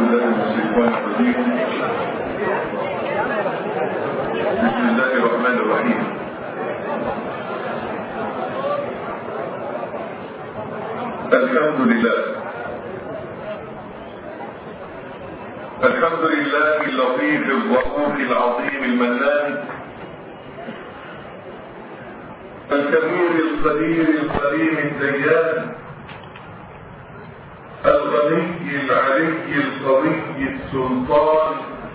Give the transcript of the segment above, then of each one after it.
بالله من الشيطان الرجيم بسم الله الرحمن الرحيم الحمد لله الحمد لله اللطيف الرؤوف العظيم المنان الكبير القدير الكريم الديان الغني العلي القوي السلطان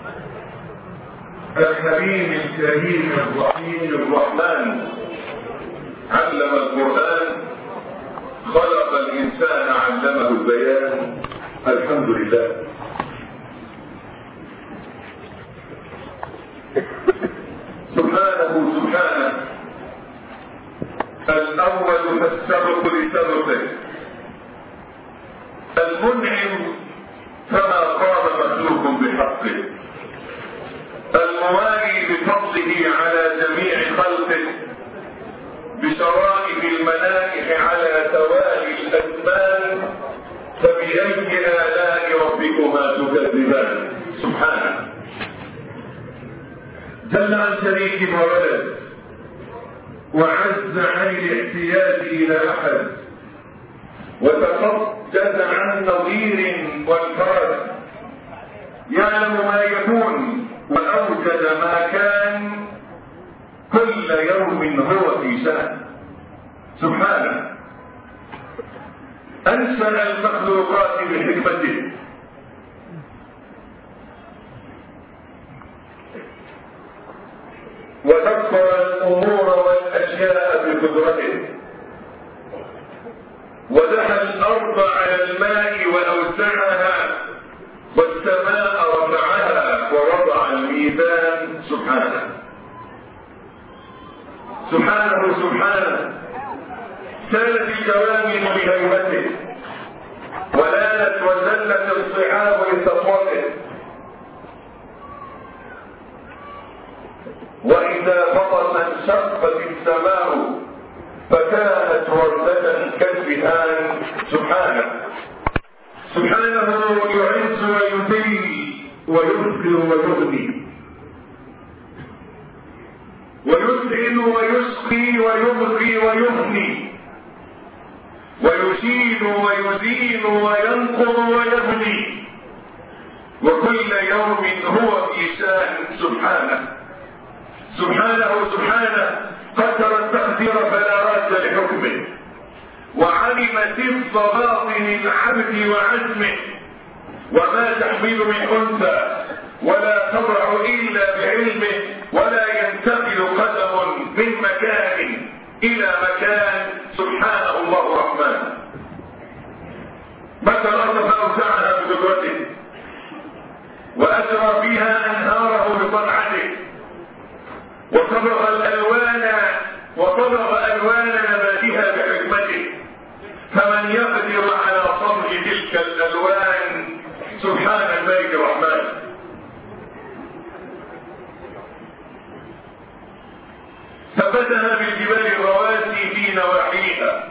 الحليم الكريم الرحيم الرحمن علم القرآن خلق الإنسان علمه البيان الحمد لله سبحانه سبحانه الأول فالسبق لسبقه المنعم فما قام مخلوق بحقه الموالي بفضله على جميع خلقه بشرائف الملائكة على توالي الأزمان فبأي آلاء ربكما تكذبان سبحانه جل عن شريك وولد وعز عن الاحتياج إلى أحد وتقدس عن نظير والفرد يعلم ما يكون وأوجد ما كان كل يوم هو في شأن سبحانه أنشأ المخلوقات بحكمته ودبر الأمور والأشياء بقدرته ودحى الأرض على الماء وأوسعها والسماء رفعها ووضع الميزان سبحانه سبحانه سبحانه سالت الجوامع بهيبته ولانت وزلت الصعاب لسطوته وإذا بطس انشقت السماء فكانت وردة كالبهان سبحانه سبحانه يعز ويذل ويذكر ويغني ويسعد ويسقي ويبقي ويغني ويشيد ويزين وينقر ويبني وكل يوم هو في شان سبحانه سبحانه سبحانه قدر التقدير فلا راد لحكمه وعلم سر باطن العبد وعزمه وما تحمل من انثى ولا تضع الا بعلمه ولا ينتقل قدم من مكان الى مكان سبحانه الله الرحمن متى الارض فاوسعها بقدرته واجرى فيها انهاره بطلعته وصبغ الالوان وصبغ الوان نباتها بحكمته فمن يقدر على صبغ تلك الالوان سبحان الملك الرحمن ثبتها بالجبال الرواسي في نواحيها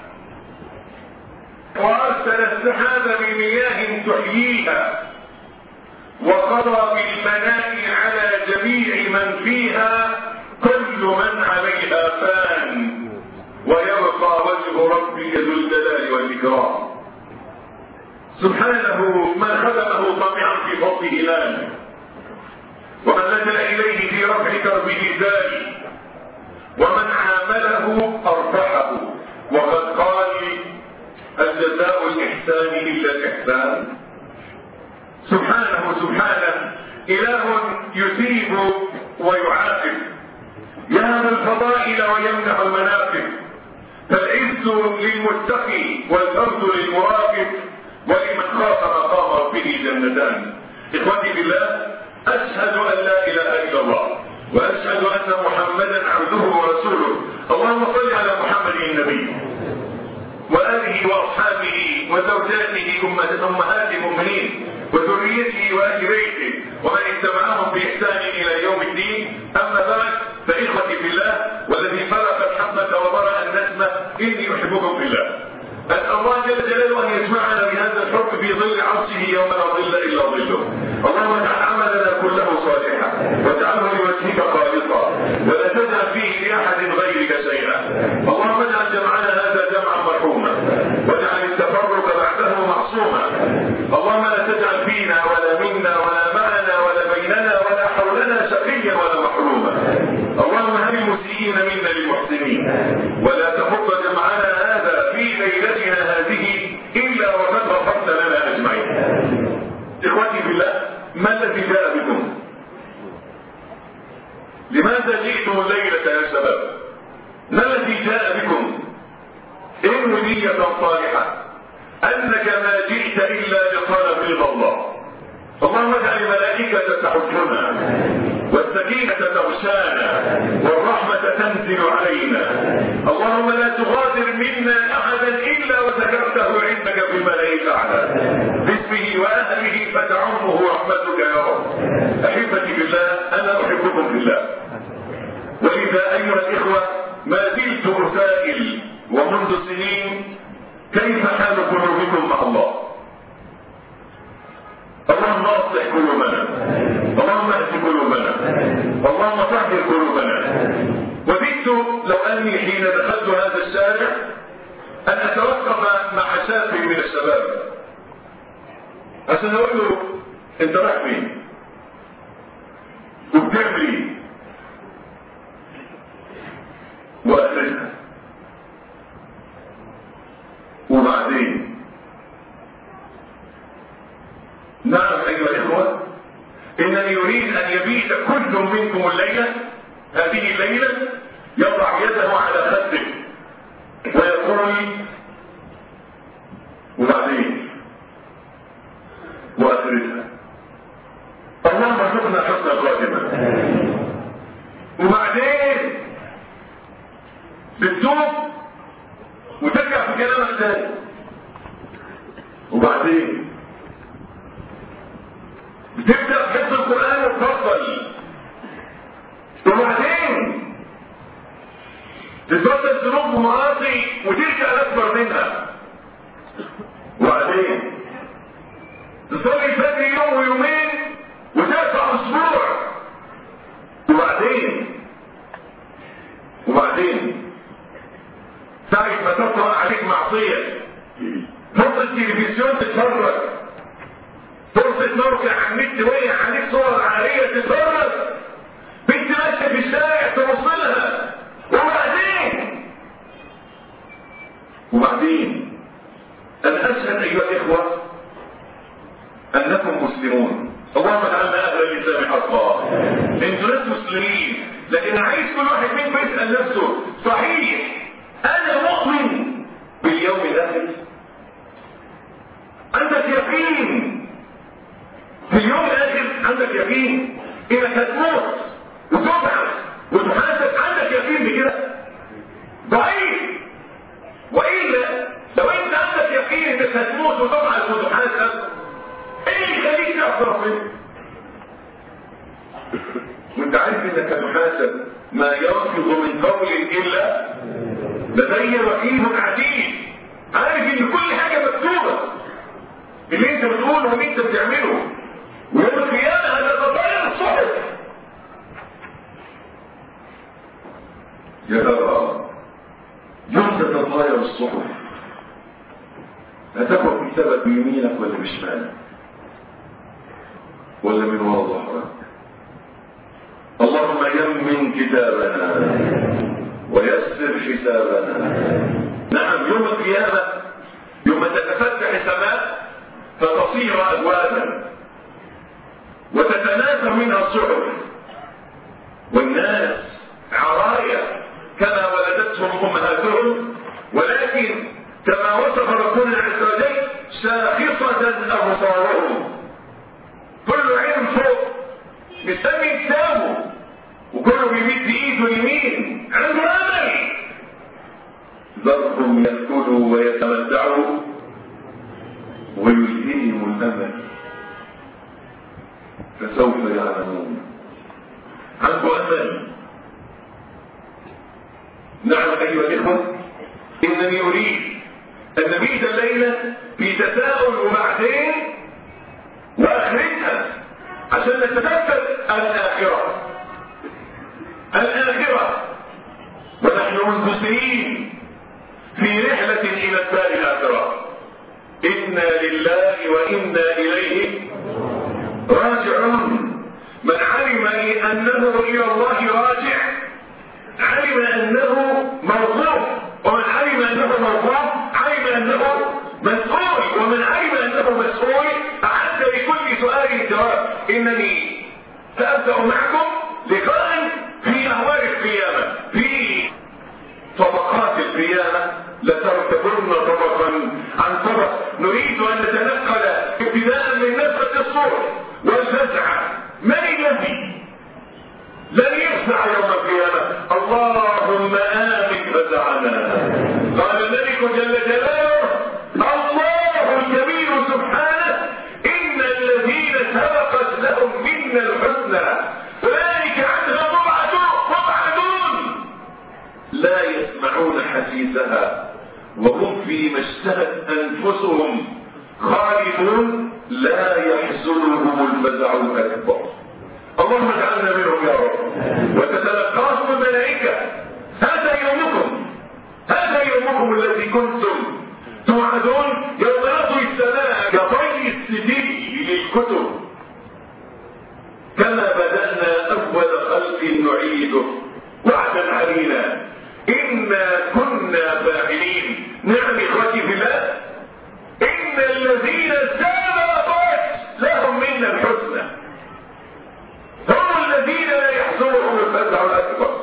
وارسل السحاب بمياه تحييها وقضى بالمناء على جميع من فيها كل من عليها فان ويبقى وجه ربي ذو الجلال والاكرام سبحانه من خدمه طامعا في فضله نال ومن لجا اليه في رفع كربه زال ومن عامله ارفعه وقد قال الجزاء الاحسان الا الاحسان سبحانه سبحانه اله يثيب ويعاقب يهب الفضائل ويمنح المناقب فالعز للمتقي والفرد للمراقب ولمن خاف مقام ربه جنتان اخوتي بالله اشهد ان لا اله الا الله واشهد ان محمدا عبده ورسوله اللهم صل على محمد النبي واله واصحابه وزوجاته امهات المؤمنين وذريته واهل بيته ومن اتبعهم باحسان الى يوم الدين اما بعد فاخوتي في الله والذي فرق الحبه وبرا النسمه اني احبكم في الله أسأل الله جل جلاله أن يجمعنا بهذا الحب في ظل عرشه يوم لا ظل إلا ظله اللهم اجعل عملنا كله صالحا واجعله لوجهك خالصا ولا تجعل فيه لأحد غيرك شيئا اللهم اجعل جمعنا هذا جمعا مرحوما واجعل التفرق بعده معصوما اللهم لا تجعل فينا ولا منا ولا معنا ولا بيننا ولا حولنا شقيا ولا محروما اللهم هل المسيئين منا للمحسنين ولا تحط جمعنا هذا في ليلتنا هذه الا وقد غفرت لنا اجمعين اخوتي في الله ما الذي جاء بكم لماذا جئتم الليله يا شباب ما الذي جاء بكم انو نيه صالحه انك ما جئت الا لطلب رضا الله اللهم اجعل الملائكة تحجنا والسكينة تغشانا والرحمة تنزل علينا اللهم لا تغادر منا احدا الا وذكرته عندك في الملائكة الاعلى باسمه واهله فتعمه رحمتك يا رب احبتي بالله انا احبكم بالله ولذا ايها الاخوة ما زلت اسائل ومنذ سنين كيف حال قلوبكم مع الله اللهم اصلح قلوبنا اللهم اهد قلوبنا اللهم طهر قلوبنا وددت لو اني حين دخلت هذا الشارع ان اتوقف مع شاب من الشباب عشان اقول له انت رايح فين وبتعمل ايه واخرجها وبعدين نعم ايها الاخوه انني اريد ان يبيت كل منكم الليله هذه الليله يضع يده على خده ويقول وبعدين واخرتها اللهم ارزقنا حسن الخاتمه وبعدين بتتوب وترجع في كلامك تاني وبعدين بتبدا حفظ القران وتفضل وبعدين تتبدل ذنوب ومعاصي وترجع الاكبر منها وبعدين تصلي الفجر يوم ويومين وتقطع اسبوع وبعدين وبعدين ساعة ما تطلع عليك معصية فرصة التلفزيون تتفرج فرصة موقع على النت وقع عليك صور عارية تتفرج بنت ماشية في الشارع توصلها وبعدين وبعدين أنا أشهد أيها الإخوة أنكم مسلمون اللهم اجعلنا أهل الإسلام حقا أنتوا ناس مسلمين لكن عايز كل واحد منكم يسأل نفسه صحيح انا مؤمن باليوم الاخر عندك يقين في اليوم الاخر عندك يقين انك هتموت وتبعث وتحاسب عندك يقين بكده ضعيف والا لو انت عندك يقين انك هتموت وتبعث وتحاسب ايه اللي يخليك تعرف ربنا وانت عارف انك هتحاسب ما يلفظ من قول الا لدي رقيب عتيد عارف ان كل حاجه مكتوبه اللي انت بتقوله واللي انت بتعمله ويوم القيامه هتتطير الصحف يا ترى يوم تتطاير الصحف هتاخد كتابك بيمينك ولا بشمالك ولا من وراء ظهرك اللهم يمن كتابنا ويسر حسابنا نعم يوم القيامة يوم تتفتح السماء فتصير أبوابا وتتناثر منها الصحف والناس عرايا كما ولدتهم أمهاتهم ولكن كما وصف ربنا عز وجل شاخصة أبصارهم كل عين فوق مستني كتابه وكله بيمد ايده اليمين عنده امل ذرهم ياكلوا ويتمتعوا ويلهيهم الامل فسوف يعلمون عنده امل نعم ايها الاخوه انني اريد أن نبيت الليلة في تساؤل وبعدين وآخرتها عشان نتنفس الآخرة الآخرة ونحن منذ في رحلة إلى الدار الآخرة إنا لله وإنا إليه راجعون من علم أنه إلى الله راجع علم أنه موقوف ومن علم أنه موقوف علم أنه مسؤول ومن علم أنه مسؤول أعد لكل سؤال جواب إنني سأبدأ معكم لقاء في أهوال القيامة في طبقات القيامة لترتبن طبقا عن طبق نريد أن نتنقل ابتداء من نفسة الصور والفزعة من الذي لن يفزع يوم القيامة اللهم آمن فزعنا قال الملك جل جلاله الله الكبير سبحانه إن الذين سبقت لهم منا الحسنى أولئك عنها مبعدون لا يسمعون حديثها وهم فيما اشتهت أنفسهم خالدون لا يحزنهم الفزع الأكبر اللهم اجعلنا منهم يا رب وتتلقاهم الملائكة هذا يومكم هذا يومكم الذي كنتم توعدون يوم نطوي السماء كطي السجل للكتب كما بدأنا أول خلق نعيده وعدا علينا إنا كنا فاعلين نعم إخوتي في الله إن الذين سبقت لهم منا الحسنى هم الذين لا يحزنهم الفزع الأكبر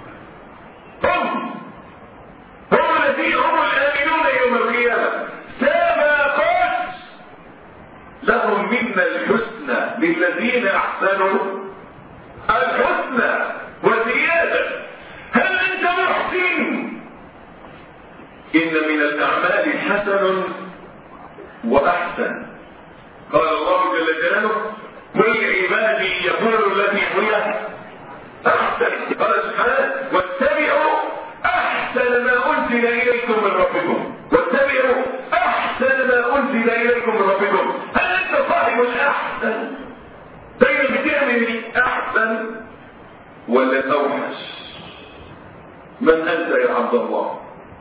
هم هم الذين هم الآمنون يوم القيامة سبقت لهم منا الحسنى للذين أحسنوا الحسنى وزيادة هل أنت محسن إن من الأعمال حسن وأحسن قال الله جل جلاله قل عبادي يقول الذي هي أحسن قال سبحانه واتبعوا أحسن ما أنزل إليكم من ربكم واتبعوا أحسن ما أنزل إليكم من ربكم هل أنت صاحب الأحسن دايما بتعمل الأحسن ولا الأوحش من أنت يا عبد الله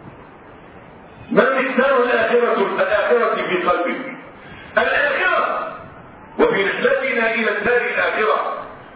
ما مقدار الآخرة الآخرة في قلبك الآخرة وفي رحلتنا إلى الدار الآخرة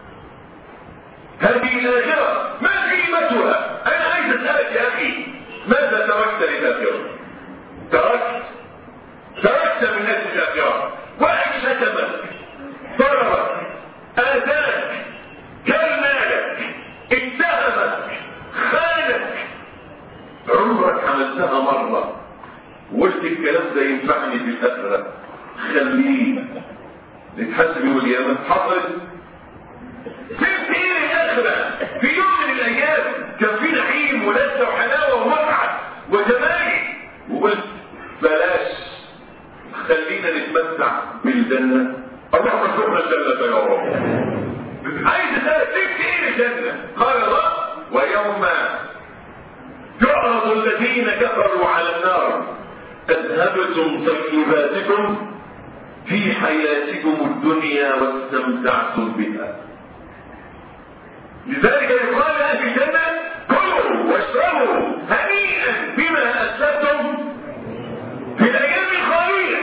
هذه الآخرة ما قيمتها أنا عايز أسألك يا أخي ماذا تركت للآخرة تركت تركت من أجل الآخرة واحد شتمك ضربك آذاك كان مالك اتهمك خانك عمرك عملتها مرة وقلت الكلام ده ينفعني في الآخرة خليه نتحسب يوم القيامة حصل في ايه الآخرة في يوم من الأيام كان في نعيم ولذة وحلاوة ومتعة وجمال وقلت بلاش خلينا نتمتع بالجنة اللهم ارزقنا الجنة يا رب عايز اسالك سبت ايه الجنة قال الله ويوم يعرض الذين كفروا على النار اذهبتم طيباتكم في حياتكم الدنيا واستمتعتم بها لذلك يقال لها في الجنة كلوا واشربوا هنيئا بما أسلفتم في الأيام الخالية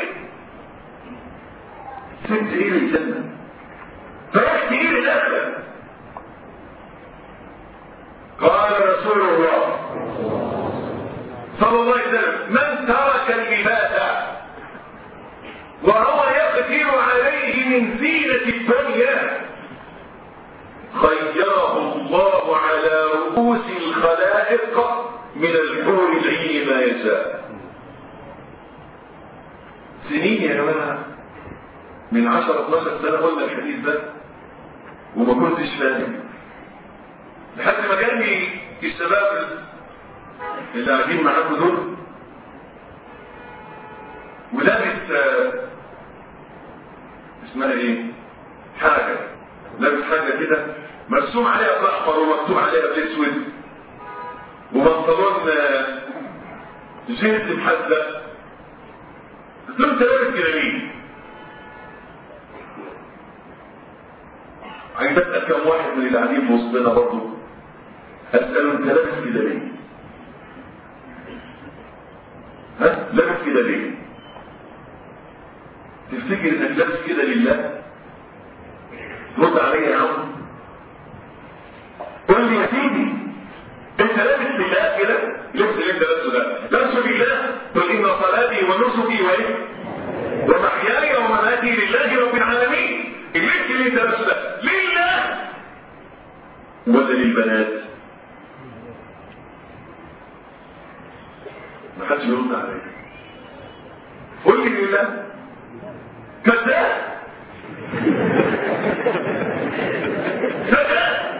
سبت إيه الجنة تركت إيه الآخرة قال رسول الله صلى الله عليه وسلم من ترك اللباس وهو يقدر عليه من زينة الدنيا خيره الله على رؤوس الخلائق من الحور العين ما يشاء سنين يا جماعة من 10 12 سنة قلنا الحديث ده وما كنتش فاهم لحد ما جاني الشباب اللي قاعدين معاكم دول ولابس آه، اسمها ايه حاجة لابس حاجة كده مرسوم عليها باحمر ومكتوب عليها باسود وبنطلون آه، جينز محزق قلت له انت لابس كده ليه؟ عايز اسال كم واحد من اللي قاعدين في وسطنا برضه اساله انت لابس كده ليه؟ ها؟ لابس كده ليه؟ تفتكر انك لابس كده لله؟ رد عليا يا عم قول لي يا سيدي انت لابس لله كده لبس اللي انت لابسه ده لابسه لله قل ان صلاتي ونسكي وايه ومحياي ومماتي لله رب العالمين اللبس اللي انت لابسه ده لله ولا للبنات ما حدش بيرد عليا قول لي لله كذاب كذاب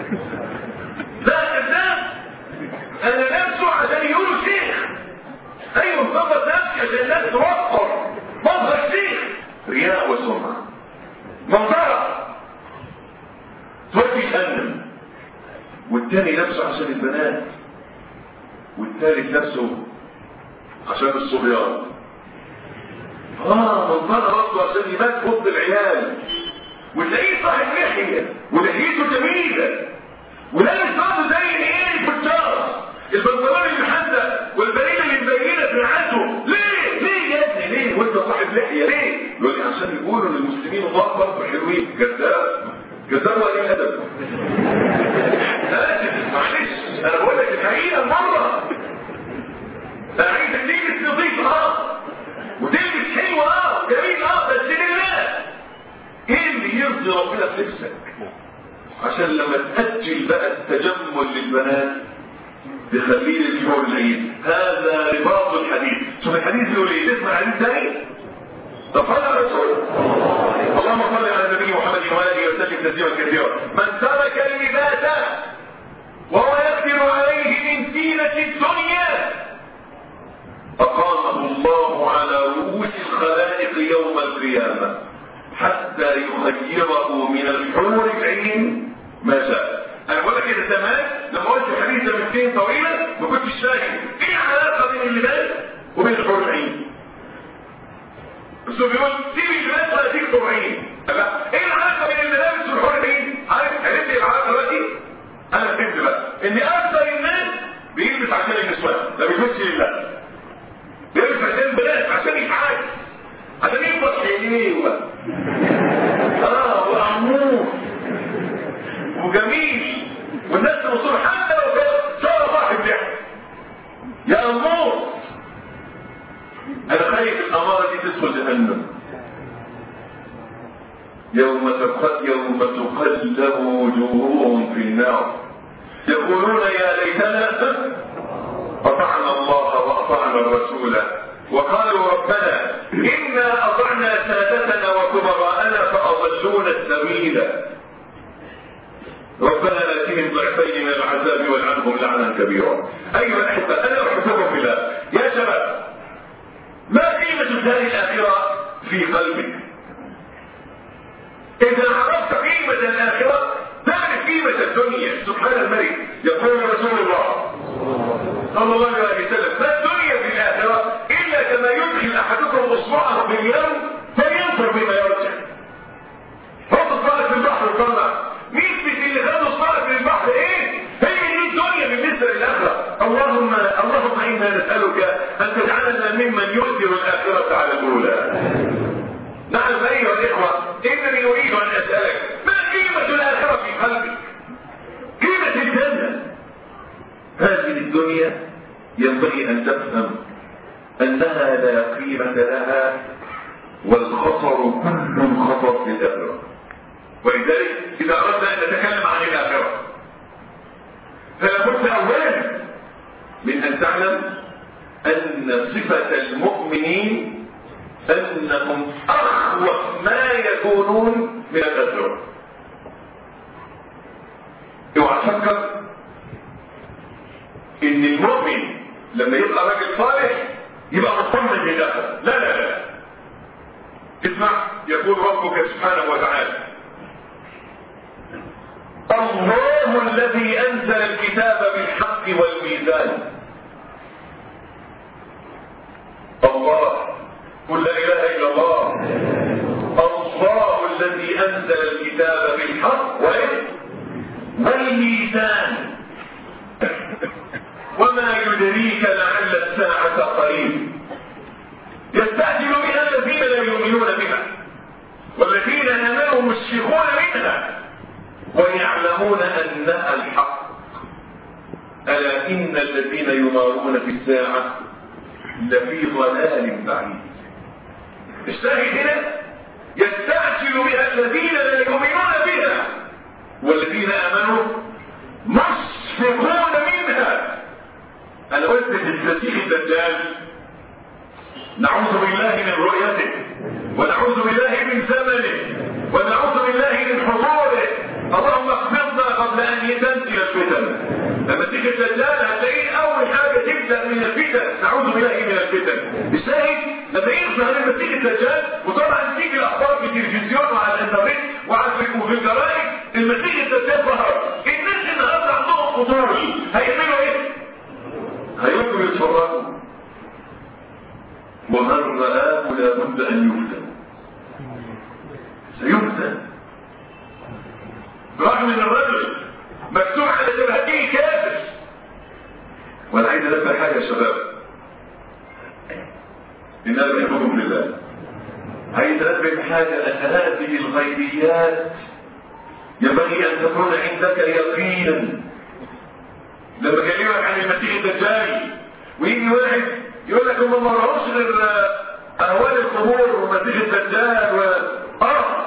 لا كذاب انا نفسه عشان يقولوا شيخ ايوه مظبط نفسي عشان الناس توقر مظهر شيخ رياء وسمعه منظره تودي جهنم والتاني نفسه عشان البنات والتالت نفسه عشان الصبيان اه منظره برضه عشان يبات فض العيال وتلاقيه صاحب لحيه ولحيته جميله ولابس برضه زي الايه الفجار البنطلون المحدد والبريده اللي مبينه في رعاته ليه ليه يا ابني ليه وانت صاحب لحيه ليه يقول لي عشان يقولوا ان المسلمين الله برضه حلوين كذاب كذاب وقليل ادب اسف معلش انا بقول لك الحقيقه مره انا عايزك تلبس نظيف اه وتلبس حلو اه جميل اه بس لله ايه اللي يرضي ربنا في لبسك عشان لما تأجل بقى التجمل للبنات بخليل الحور العيد هذا رباط الحديث شوف الحديث بيقول ايه تسمع الحديث ثاني طب صلى الرسول اللهم صل على النبي محمد وعلى اله وسلم تسليما كثيرا من ترك اللباس وهو يقدر عليه من زينة الدنيا أقامه الله على رؤوس الخلائق يوم القيامة حتى يخيره من الحور العين ما شاء انا بقول لك كده زمان لما قلت الحديث ده من سنين طويله ما كنتش فاهم ايه العلاقه بين اللباس وبين الحور العين بس هو بيقول سيب اللباس ولا تيجي حور عين لا ايه العلاقه بين الملابس والحور العين عارف عرفت ايه العلاقه دلوقتي انا فهمت بقى ان اكثر الناس بيلبس عشان النسوان ما بيلبسش لله بيلبس عشان البنات عشان يتعاكس عشان يفضل حليوه اه وعمور وجميل والناس توصل حتى لو كان صار صاحب لحم يا امور انا خايف الاماره دي تدخل جهنم يوم تقد يوم تقلب وجوههم في النار يقولون يا ليتنا اطعنا الله واطعنا الرسول وقالوا ربنا إنا أطعنا سادتنا وكبراءنا فأضلونا السبيل ربنا آتهم ضعفين من العذاب والعنهم لعنا كبيرا أيها الأحبة أنا أحبكم بالله يا شباب ما قيمة الدار الآخرة في قلبك إذا عرفت قيمة الآخرة تعرف قيمة الدنيا سبحان الملك يقول رسول الله صلى الله عليه وسلم ما الدنيا في الآخرة إلا كما يدخل أحدكم إصبعه في اليوم فينظر بما يرجع حط إصبعك في البحر وطلع نسبة اللي خدوا إصبعك في البحر إيه؟ هي دي الدنيا بالنسبة للآخرة اللهم اللهم إنا نسألك أن تجعلنا ممن يؤثر الآخرة على الأولى نعم أيها الإخوة إنني أريد أن أسألك ما قيمة الآخرة في قلبك؟ قيمة الجنة هذه الدنيا ينبغي أن تفهم أنها لا قيمة لها والخطر كل خطر في الآخرة ولذلك إذا أردنا أن نتكلم عن الآخرة فلا بد أولا من أن تعلم أن صفة المؤمنين أنهم أخوف ما يكونون من الآخرة اوعى تفكر ان المؤمن لما يبقى راجل صالح يبقى مطمن للاخره لا لا لا اسمع يقول ربك سبحانه وتعالى الله الذي انزل الكتاب بالحق والميزان الله قل لا اله الا الله الله الذي انزل الكتاب بالحق وايه والميزان وما يدريك لعل الساعة قريب يستعجل بها الذين لا يؤمنون بها والذين امنوا مشفقون منها ويعلمون انها الحق الا ان الذين يمارون في الساعة لفي ضلال بعيد الشاهد هنا يستعجل بها الذين لا يؤمنون بها والذين امنوا مشفقون منها انا قلت في المسيح الدجال نعوذ بالله من رؤيته ونعوذ بالله من زمنه ونعوذ بالله من حضوره اللهم اخفضنا قبل ان تنزل الفتن لما تيجي الدجال هتلاقيه اول حاجه تبدا من الفتن نعوذ بالله من الفتن الشاهد لما يظهر المسيح الدجال وطبعا تيجي الاخبار في التلفزيون وعلى الانترنت وعلى وفي الجرايد المسيح الدجال ظهر الناس النهارده عندهم فضول هيعملوا ايه؟ هيقوموا يتفرجوا ومن رآه لابد أن يفتن سيفتن رغم ان الرجل مكتوب على جبهته كافر وانا عايز انبه حاجه يا شباب ان انا بحبكم بالله عايز انبه حاجه ان هذه الغيبيات ينبغي ان تكون عندك يقينا لما اكلمك عن المسيح الدجال ويجي واحد يقول لك هم ما راهوش غير اهوال القبور ومسيح الدجال و اه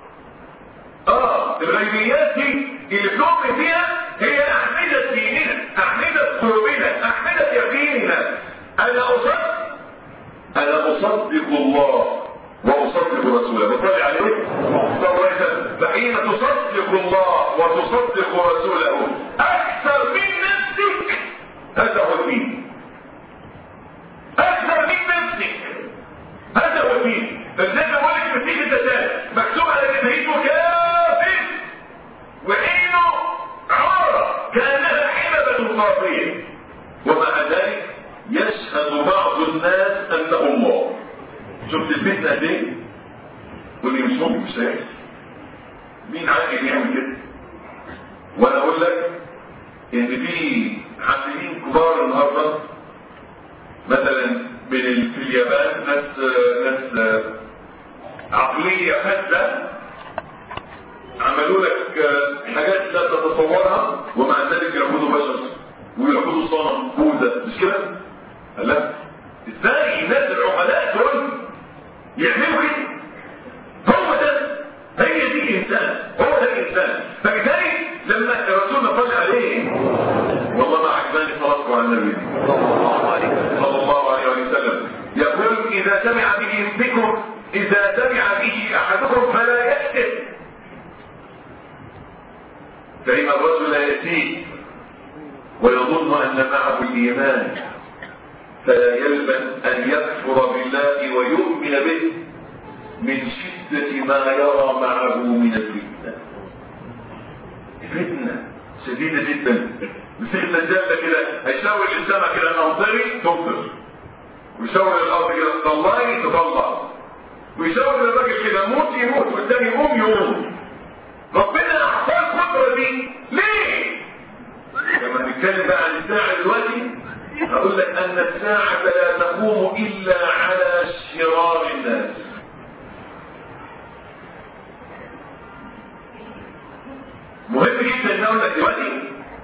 اه الغيبيات دي اللي بنؤمن فيها هي اعمده ديننا اعمده قلوبنا اعمده يقيننا انا اصدق انا اصدق الله واصدق رسوله بطلع عليه صلى الله عليه وسلم فحين تصدق الله وتصدق رسوله اكثر من نفسك هذا هو الدين اكثر من نفسك هذا هو الدين فازاي بقول لك مسيح الدجال مكتوب على جبهته كافر وعينه عارة كانها حلبة صافية ومع ذلك يشهد بعض الناس انه الله شفت الفتنة دي واللي مش ممكن مش هيحصل مين عاقل يعمل كده وانا اقول لك ان في حاسبين كبار النهارده مثلا من ال- في اليابان ناس ناس عقليه فاسده عملوا لك حاجات لا تتصورها ومع ذلك يعبدوا بشر ويعبدوا صنم بوذا مش كده؟ لا ازاي الناس العقلاء دول يعملوا كده؟ هو ده هي دي الانسان هو ده الانسان فلذلك لما الرسول ما قال عليه والله ما عجباني صلاتكم على النبي صلى الله عليه وسلم يقول اذا سمع به بكم اذا سمع به احدكم فلا يكتب فإن الرجل يأتيه ويظن أن معه الإيمان فلا يلبن أن يكفر بالله ويؤمن به من شدة ما يرى معه من الفتنة فتنة شديدة جدا مثل الدجال كده هيشاور للسماء كده انه طري تمطر ويشاور للارض كده تطلعي تطلع ويشاور للراجل كده موت يموت والتاني يقوم يقوم ربنا اعطاه القدره دي ليه؟ لما نتكلم بقى عن الساعه دلوقتي هقول لك ان الساعه لا تقوم الا على شرار الناس مهم جدا ان اقول لك دلوقتي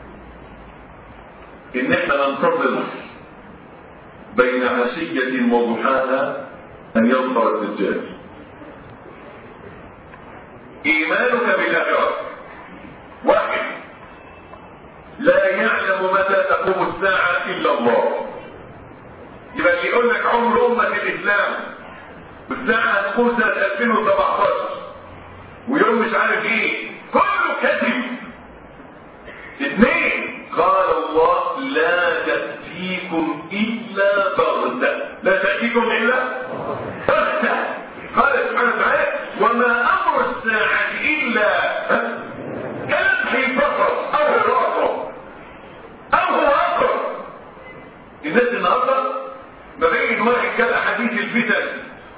ان احنا ننتظر بين عشية وضحاها ان يظهر الدجال ايمانك بالاخرة واحد لا يعلم متى تقوم الساعة الا الله يبقى اللي يقول لك عمر امة الاسلام والساعة هتقوم سنة 2017 ويوم مش عارف ايه كله كذب اثنين قال الله لا تأتيكم إلا بغتة لا تأتيكم إلا بغتة قال سبحانه وتعالى وما أمر الساعة إلا كلمح البصر أو الرأس أو هو أقرب الناس النهارده ما بين واحد كان حديث الفتن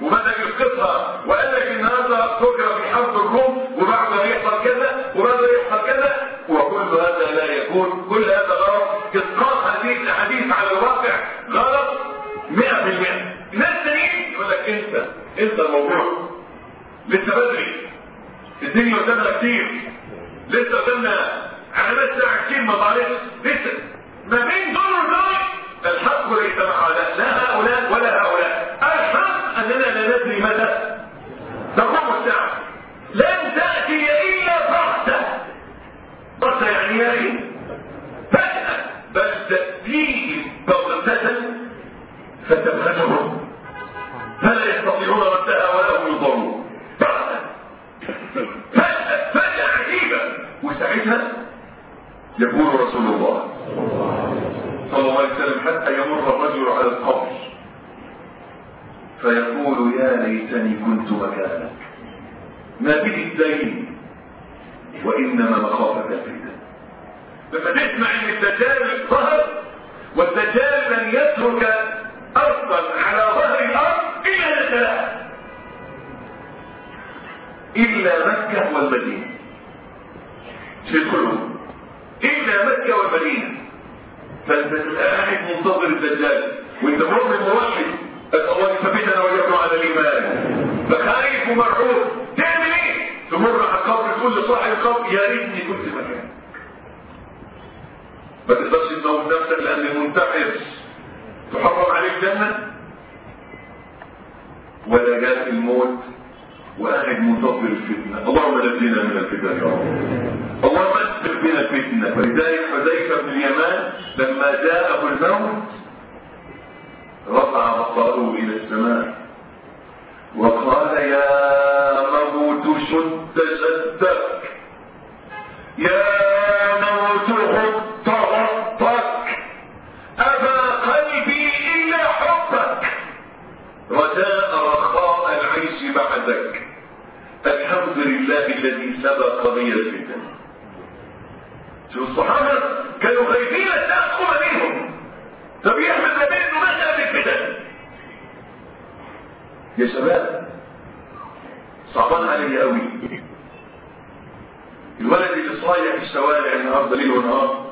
يكون كل هذا غلط اسقاط هذه الاحاديث على الواقع غلط 100% ناس تانيين يقول لك انت انت الموضوع لسه بدري الدنيا قدامنا كتير لسه قدامنا علامات ساعة كتير ما طالعش لسه ما بين دول ودول الحق ليس مع هؤلاء لا هؤلاء ولا هؤلاء الحق اننا لا ندري متى تقوم الساعة لن تأتي الا بغتة بغتة يعني يعني فجأة بل تأتيهم بغتة فتبهتهم فلا يستطيعون ردها ولا هم يضرون بغتة فجأة فجأة عجيبة وساعتها يقول رسول الله صلى الله عليه وسلم حتى يمر الرجل على القبر فيقول يا ليتني كنت مكانك ما به الدين وانما مخافه الفتن لما تسمع ان الدجال ظهر والدجال لن يترك ارضا على ظهر الارض الا ثلاث الا مكه والمدينه شيء كلهم الا مكه والمدينه فانت قاعد منتظر الدجال وانت مؤمن موحد الله يثبتنا ويرجع على الايمان فخايف ومرعوب تعمل ايه؟ تمر على القبر تقول لصاحب القبر يا ريتني كنت مكانك ما تقدرش تموت نفسك لان المنتحر تحرم عليه الجنه ولا جاء الموت وقاعد منتظر الفتنه اللهم نجينا من الفتن يا رب اللهم اسبق بنا الفتنه ولذلك حذيفه بن اليمان لما جاءه الموت رفع بصره الى السماء وقال يا موت شد شدك يا موت غط غطك ابى قلبي الا حبك رجاء رخاء العيش بعدك الحمد لله الذي سبق بي الفتن شوف الصحابه كانوا خايفين التاخر منهم طب يحمد ما انه مسألة الفتن يا شباب صعبان علي قوي الولد اللي صايع في الشوارع النهارده ليل ونهار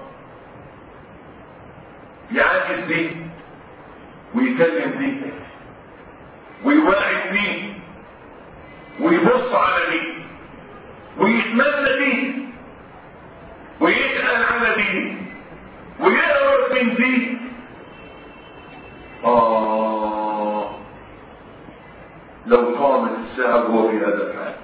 يعاكس دي ويكلم دي ويواعد دي ويبص على دي ويتمنى دي ويسأل على دي ويقرب من دي آه لو قامت الساعة وهو في هذا الحال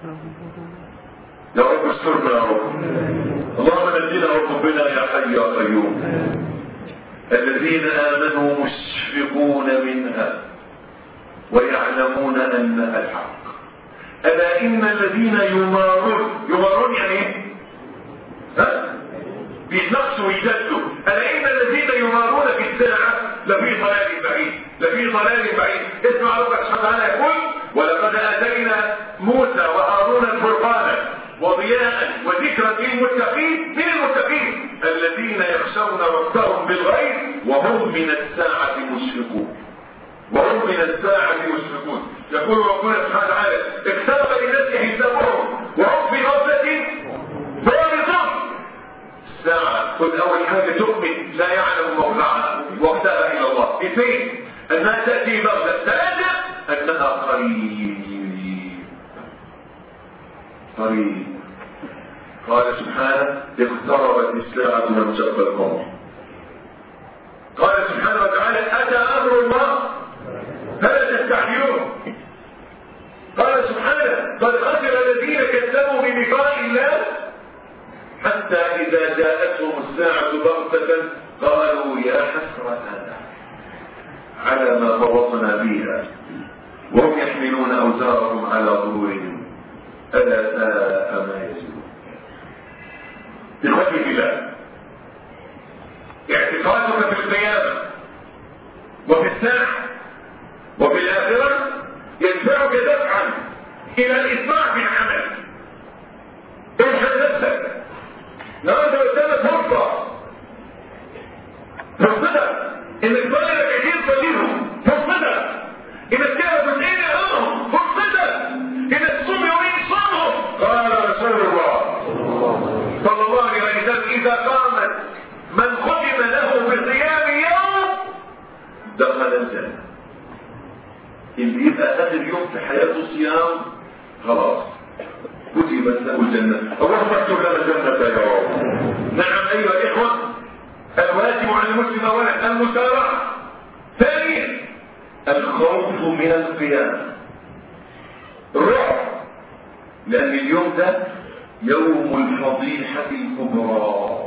يا رب استرنا يا رب اللهم نجينا وقبنا يا حي يا قيوم الذين آمنوا مشفقون منها ويعلمون أنها الحق ألا إن الذين يمارون يمارون يعني ايه؟ ها؟ بيتنقصوا ويجدوا ألا إن الذين يمارون في الساعة لفي ضلال بعيد لفي ضلال بعيد اسمع ربك سبحانه وتعالى يقول ولقد آتينا موسى وهارون الفرقان وضياء وذكرا للمتقين من المتقين الذين يخشون ربهم بالغيب وهم من الساعة مشفقون وهم من الساعة مشفقون يقول ربنا سبحانه وتعالى اقترب للناس حسابهم وهم في غفلة معرضون الساعة كل أول حاجة تؤمن لا يعلم موضعها وقتها إلى الله اثنين أنها تأتي بغتة ثلاثة أنها قريب قريب قال سبحانه اقتربت الساعة وانشق القمر قال سبحانه وتعالى أتى أمر الله فلا تستعجلوه قال سبحانه قد خسر الذين كذبوا بلقاء الله حتى إذا جاءتهم الساعة بغتة قالوا يا حسرتنا على ما فرطنا فيها وهم يحملون أوزارهم على ظهورهم ألا ساء ما يزيدون إخوتي في الله اعتقادك في القيامة وفي الساعة وفي الآخرة يدفعك دفعا إلى الإسماع في العمل ارحم نفسك النهارده قدامك فرصة فرصتك انك تصلي كتير تصليهم فرصتك انك تعرف جزئين امامهم فرصتك انك تصوم يومين صومهم قال رسول الله صلى الله عليه وسلم اذا قامت دخل الجنة اللي يبقى آخر يوم في حياته صيام خلاص كتبت له الجنة اللهم اكتب لنا الجنة يا رب نعم أيها الإخوة الواجب على المسلم أولا المسارعة ثانيا الخوف من القيامة الرعب لأن اليوم ده يوم الفضيحة الكبرى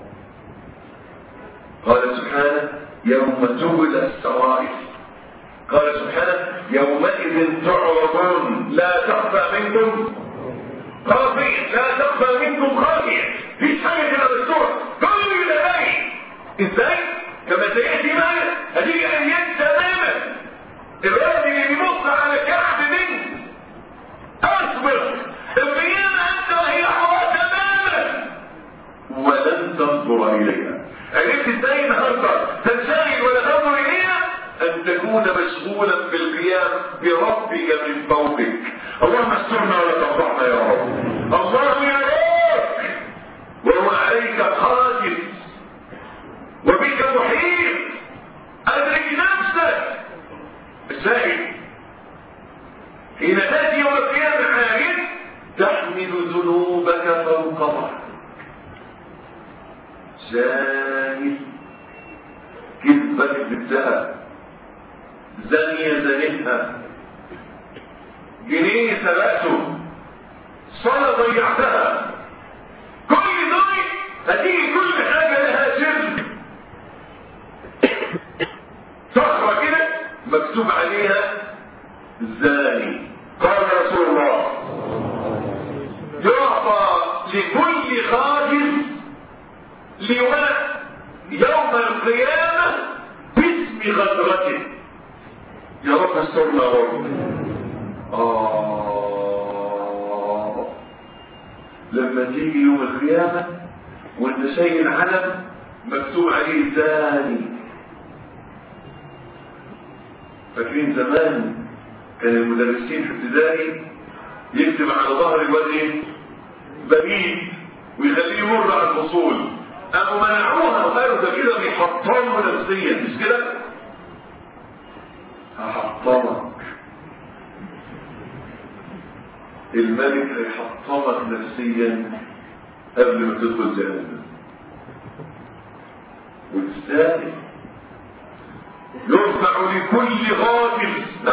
قال سبحانه يوم تبلى السرائر قال سبحانه يومئذ تعرضون لا تخفى منكم خافية لا تخفى منكم خافية في حاجة كده بالصورة كل الأبائي ازاي؟ كما سيأتي معنا هذه أيام تماما الراجل اللي بيبص على كعب بنت اصبر القيامة انت وهي حرة تماما ولن تنظر اليها عرفت ازاي النهارده تنشغل ولا تنظر اليها ان تكون مشغولا بالقيام بربك من فوقك اللهم استرنا ولا تفضحنا يا رب الله يراك وهو عليك قادر وبك محيط ادرك نفسك الزائد حين تاتي يوم القيامه عاجز تحمل ذنوبك فوق ظهرك زاني كذبك بالذهب زانية زانتها جنيه سرقته صلاة ضيعتها كل دول هتيجي كل حاجة لها سر صخرة كده مكتوب عليها زاني قال رسول الله يعطى لكل خاجز لواء يوم القيامة باسم غدرته يا رب استرنا يا رب آه لما تيجي يوم القيامة وانت شايل علم مكتوب عليه زاني فاكرين زمان كان المدرسين في ابتدائي يكتب على ظهر الواد ايه بريد ويخليه يمر على الفصول قاموا منعوها وقالوا ده كده بيحطموا نفسيا مش كده هحطمك الملك هيحطمك نفسيا قبل ما تدخل جهنم والثاني يرفع لكل غافل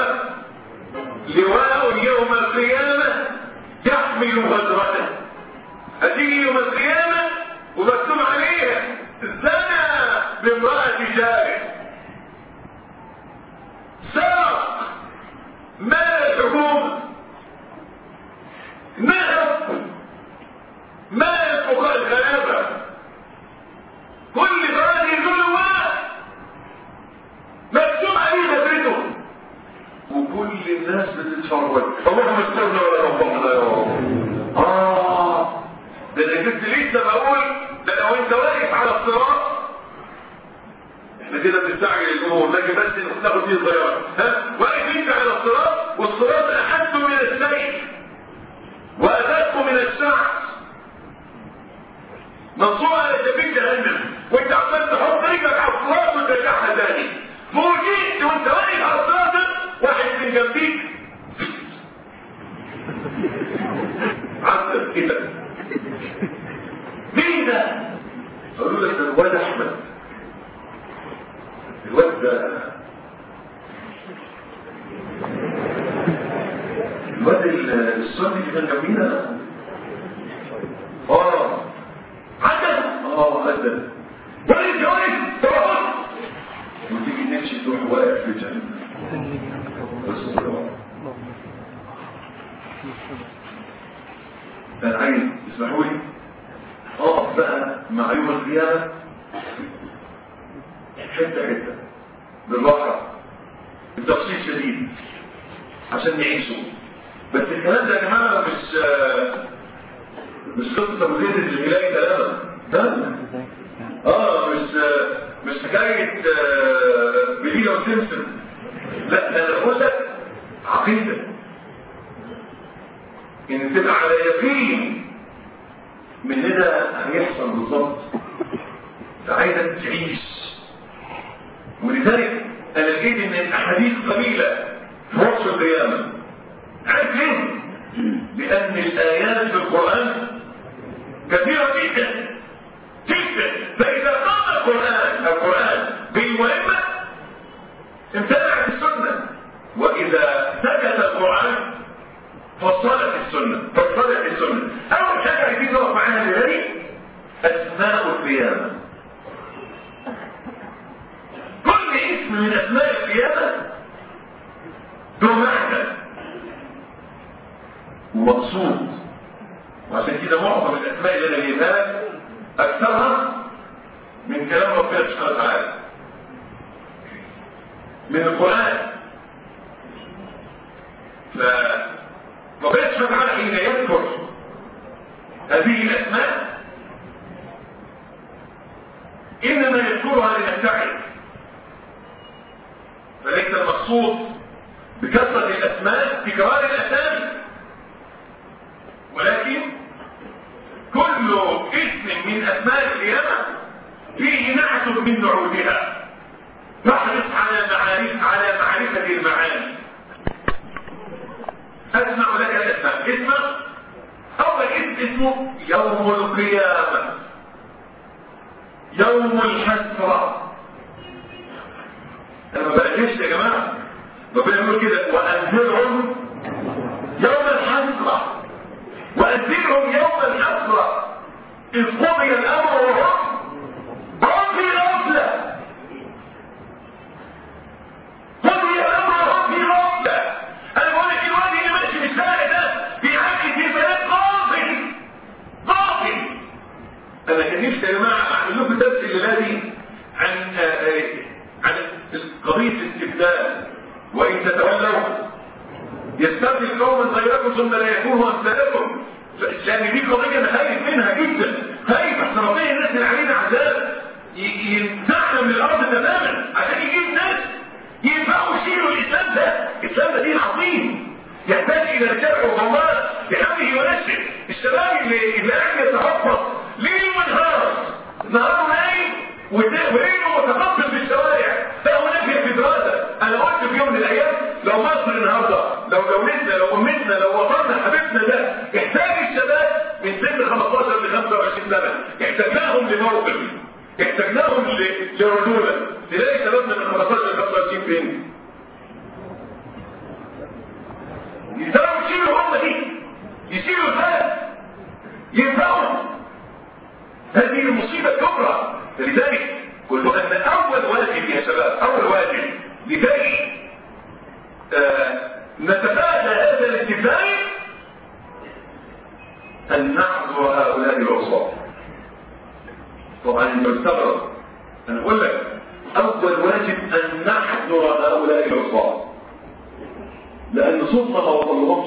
لواء يوم القيامة يحمل غدرته هتيجي يوم القيامة ومكتوب عليها زنى بامرأة جاره سرق مال الحكومة نهب مال فقراء الغلابة كل راجل ظلم مكتوب عليه غدرته وكل الناس بتتفرج اللهم استرنا ولا تنفعنا يا رب اه ده انا كنت لسه بقول ده لو انت واقف على الصراط احنا كده بنستعجل الامور لكن بس ناخد فيه الضياع ها واقف انت على الصراط والصراط احد من السيف وادق من الشعر منصوب على شبيك جهنم وانت عمال تحط رجلك على الصراط وترجعها تاني فوجئت وانت واقف على الصراط واحد من جنبيك عسل كده مين ده؟ قالوا لك ده الواد احمد الواد ده الواد الصبي اللي كان جنبينا اه عدل اه عدل وين جوين تروح وتيجي تمشي تروح واقف في جهنم بس انا عايز اسمحوا لي اقف بقى مع يوم القيامه حته حته بالراحه بتفصيل شديد عشان نعيشه بس الكلام ده يا جماعه مش مش قصه ابو زيد الجميلاني تماما ده اه مش مش حكايه بليله وسمسم لا انا بقول لك عقيده ان تبقى على يقين من ده هيحصل بالظبط فعايزك تعيش ولذلك انا لقيت ان الاحاديث قليله في وصف القيامه عارف ليه؟ لان الايات في القران كثيره جدا جدا فاذا قام القران القران بالمهمه امتنعت السنه واذا سكت القران فصلت السنه فصلت السنه اول حاجه عايزين نقف معاها دلوقتي اسماء القيامه كل اسم من اسماء القيامه له معنى ومقصود وعشان كده معظم الاسماء اللي انا جايبها لك اكثرها من كلام ربنا سبحانه وتعالى من القران فربنا سبحانه وتعالى حين يذكر هذه الاسماء انما يذكرها لنتعب فليس المقصود بكثرة الأسماء تكرار الأسامي ولكن كل اسم من أسماء القيامة فيه نعت من نعوتها تحرص على معارف على معرفة المعاني أسمع لك الأسماء اسمع أول اسم اسمه يوم القيامة يوم الحسرة انا ما بقلش يا جماعه ربنا يقول كده وانذرهم يوم الحسره وانذرهم يوم الحسره اذ قضي الامر وهم هم في غفله قضي الامر وهم في غفله انا بقول لك الواد اللي ماشي في الشارع ده بيعدي في بلد غافل غافل انا كان نفسي يا جماعه اعمل لكم درس الليله دي عن عن قضية الاستبدال وإن تتولوا يستبدل قوما غيركم ثم لا يكونوا أمثالكم لأن دي قضية أنا خايف منها جدا خايف أحسن ربنا ينزل علينا عذاب يمنعنا من الأرض تماما عشان يجيب ناس ينفعوا يشيلوا الإسلام ده الإسلام ده دين عظيم يحتاج إلى رجال وضمات بحمله ونشر الشباب اللي اللي قاعد يتحفظ ليل ونهار نهاره نايم وليله متقبل في الشوارع فهو نفي في دراسة انا قلت في يوم من الايام لو مصر النهاردة لو دولتنا لو امتنا لو وطننا حبيبنا ده يحتاج الشباب من سن 15 ل 25 سنة يحتاجناهم لموقف يحتاجناهم لرجولة تلاقي شبابنا من 15 ل 25 فين؟ يقدروا يشيلوا هم دي يشيلوا البلد ينفعوا هذه المصيبة الكبرى لذلك كل أن أول واجب يا شباب أول واجب لكي آه نتفادى هذا الاتفاق أن نحضر هؤلاء العصاة طبعا انت مستغرب أنا أقول لك أول واجب أن نحضر هؤلاء العصاة لأن صوتنا ما وصلهمش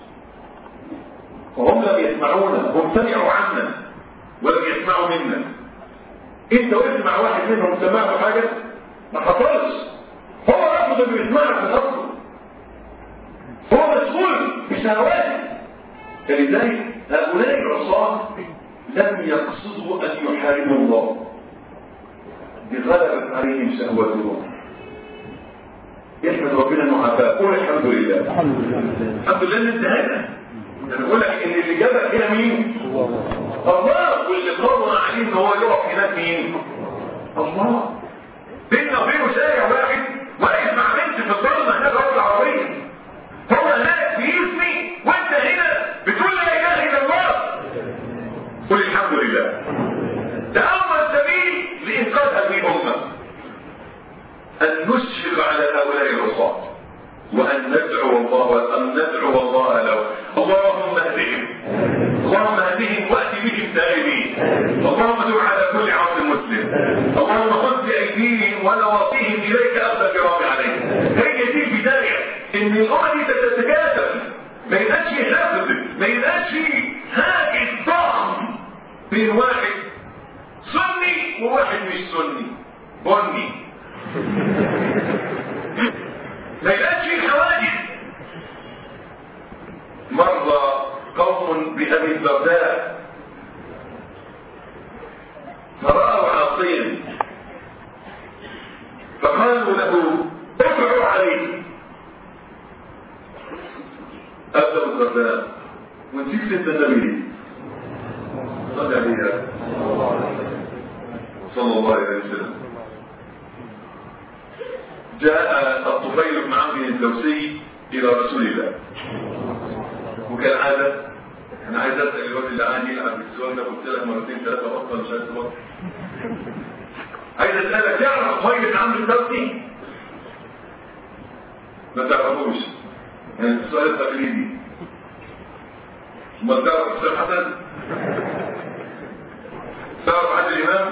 وهم لم يسمعونا هم سمعوا عنا ولم يسمعوا منا انت وقفت مع واحد منهم سمعته حاجة ما حصلش هو رفض انه يسمعك في الاصل هو مسؤول بشهواته فلذلك هؤلاء العصاة لم يقصدوا ان يحاربوا الله بغلبت عليهم شهوتهم يحمد ربنا انه عافاك قول الحمد لله الحمد لله الحمد لله ان انتهينا انا بقول لك ان اللي جابك هنا مين الله واللي قرر عليه ان هو يقف هناك مين الله بيننا وبينه شارع واحد واقف مع بنت في الظلمه هناك راجل عربيه هو هناك بيسمي وانت هنا بتقول لا اله الا الله قل الحمد لله ده اول سبيل لانقاذ هذه الامه ان نشفق على هؤلاء العصاه وأن ندعو الله وأن ندعو الله له اللهم اهدهم اللهم اهدهم وأت بهم تائبين اللهم دع على كل عبد مسلم اللهم خذ بأيديهم ونواصيهم إليك أخذ الكرام عليهم هي دي البداية إن الأمة دي تتكاتف ما يبقاش في حفظ ما يبقاش في هاجس ضخم بين واحد سني وواحد مش سني بني ما يبقاش في حواجز مر قوم بأبي الدرداء فرأوا عاصيا فقالوا له سيدنا النبي صلى عليه صلى الله عليه وسلم جاء الطفيل بن عمرو الدوسي الى رسول الله وكالعاده انا عايز اسال الواد اللي قاعد يلعب السؤال ده قلت لك مرتين ثلاثه بطل مش عايز تبطل عايز اسالك تعرف طفيل بن عمرو الدوسي ما تعرفوش يعني السؤال التقليدي ما تعرف حسين حسن تعرف عادل الامام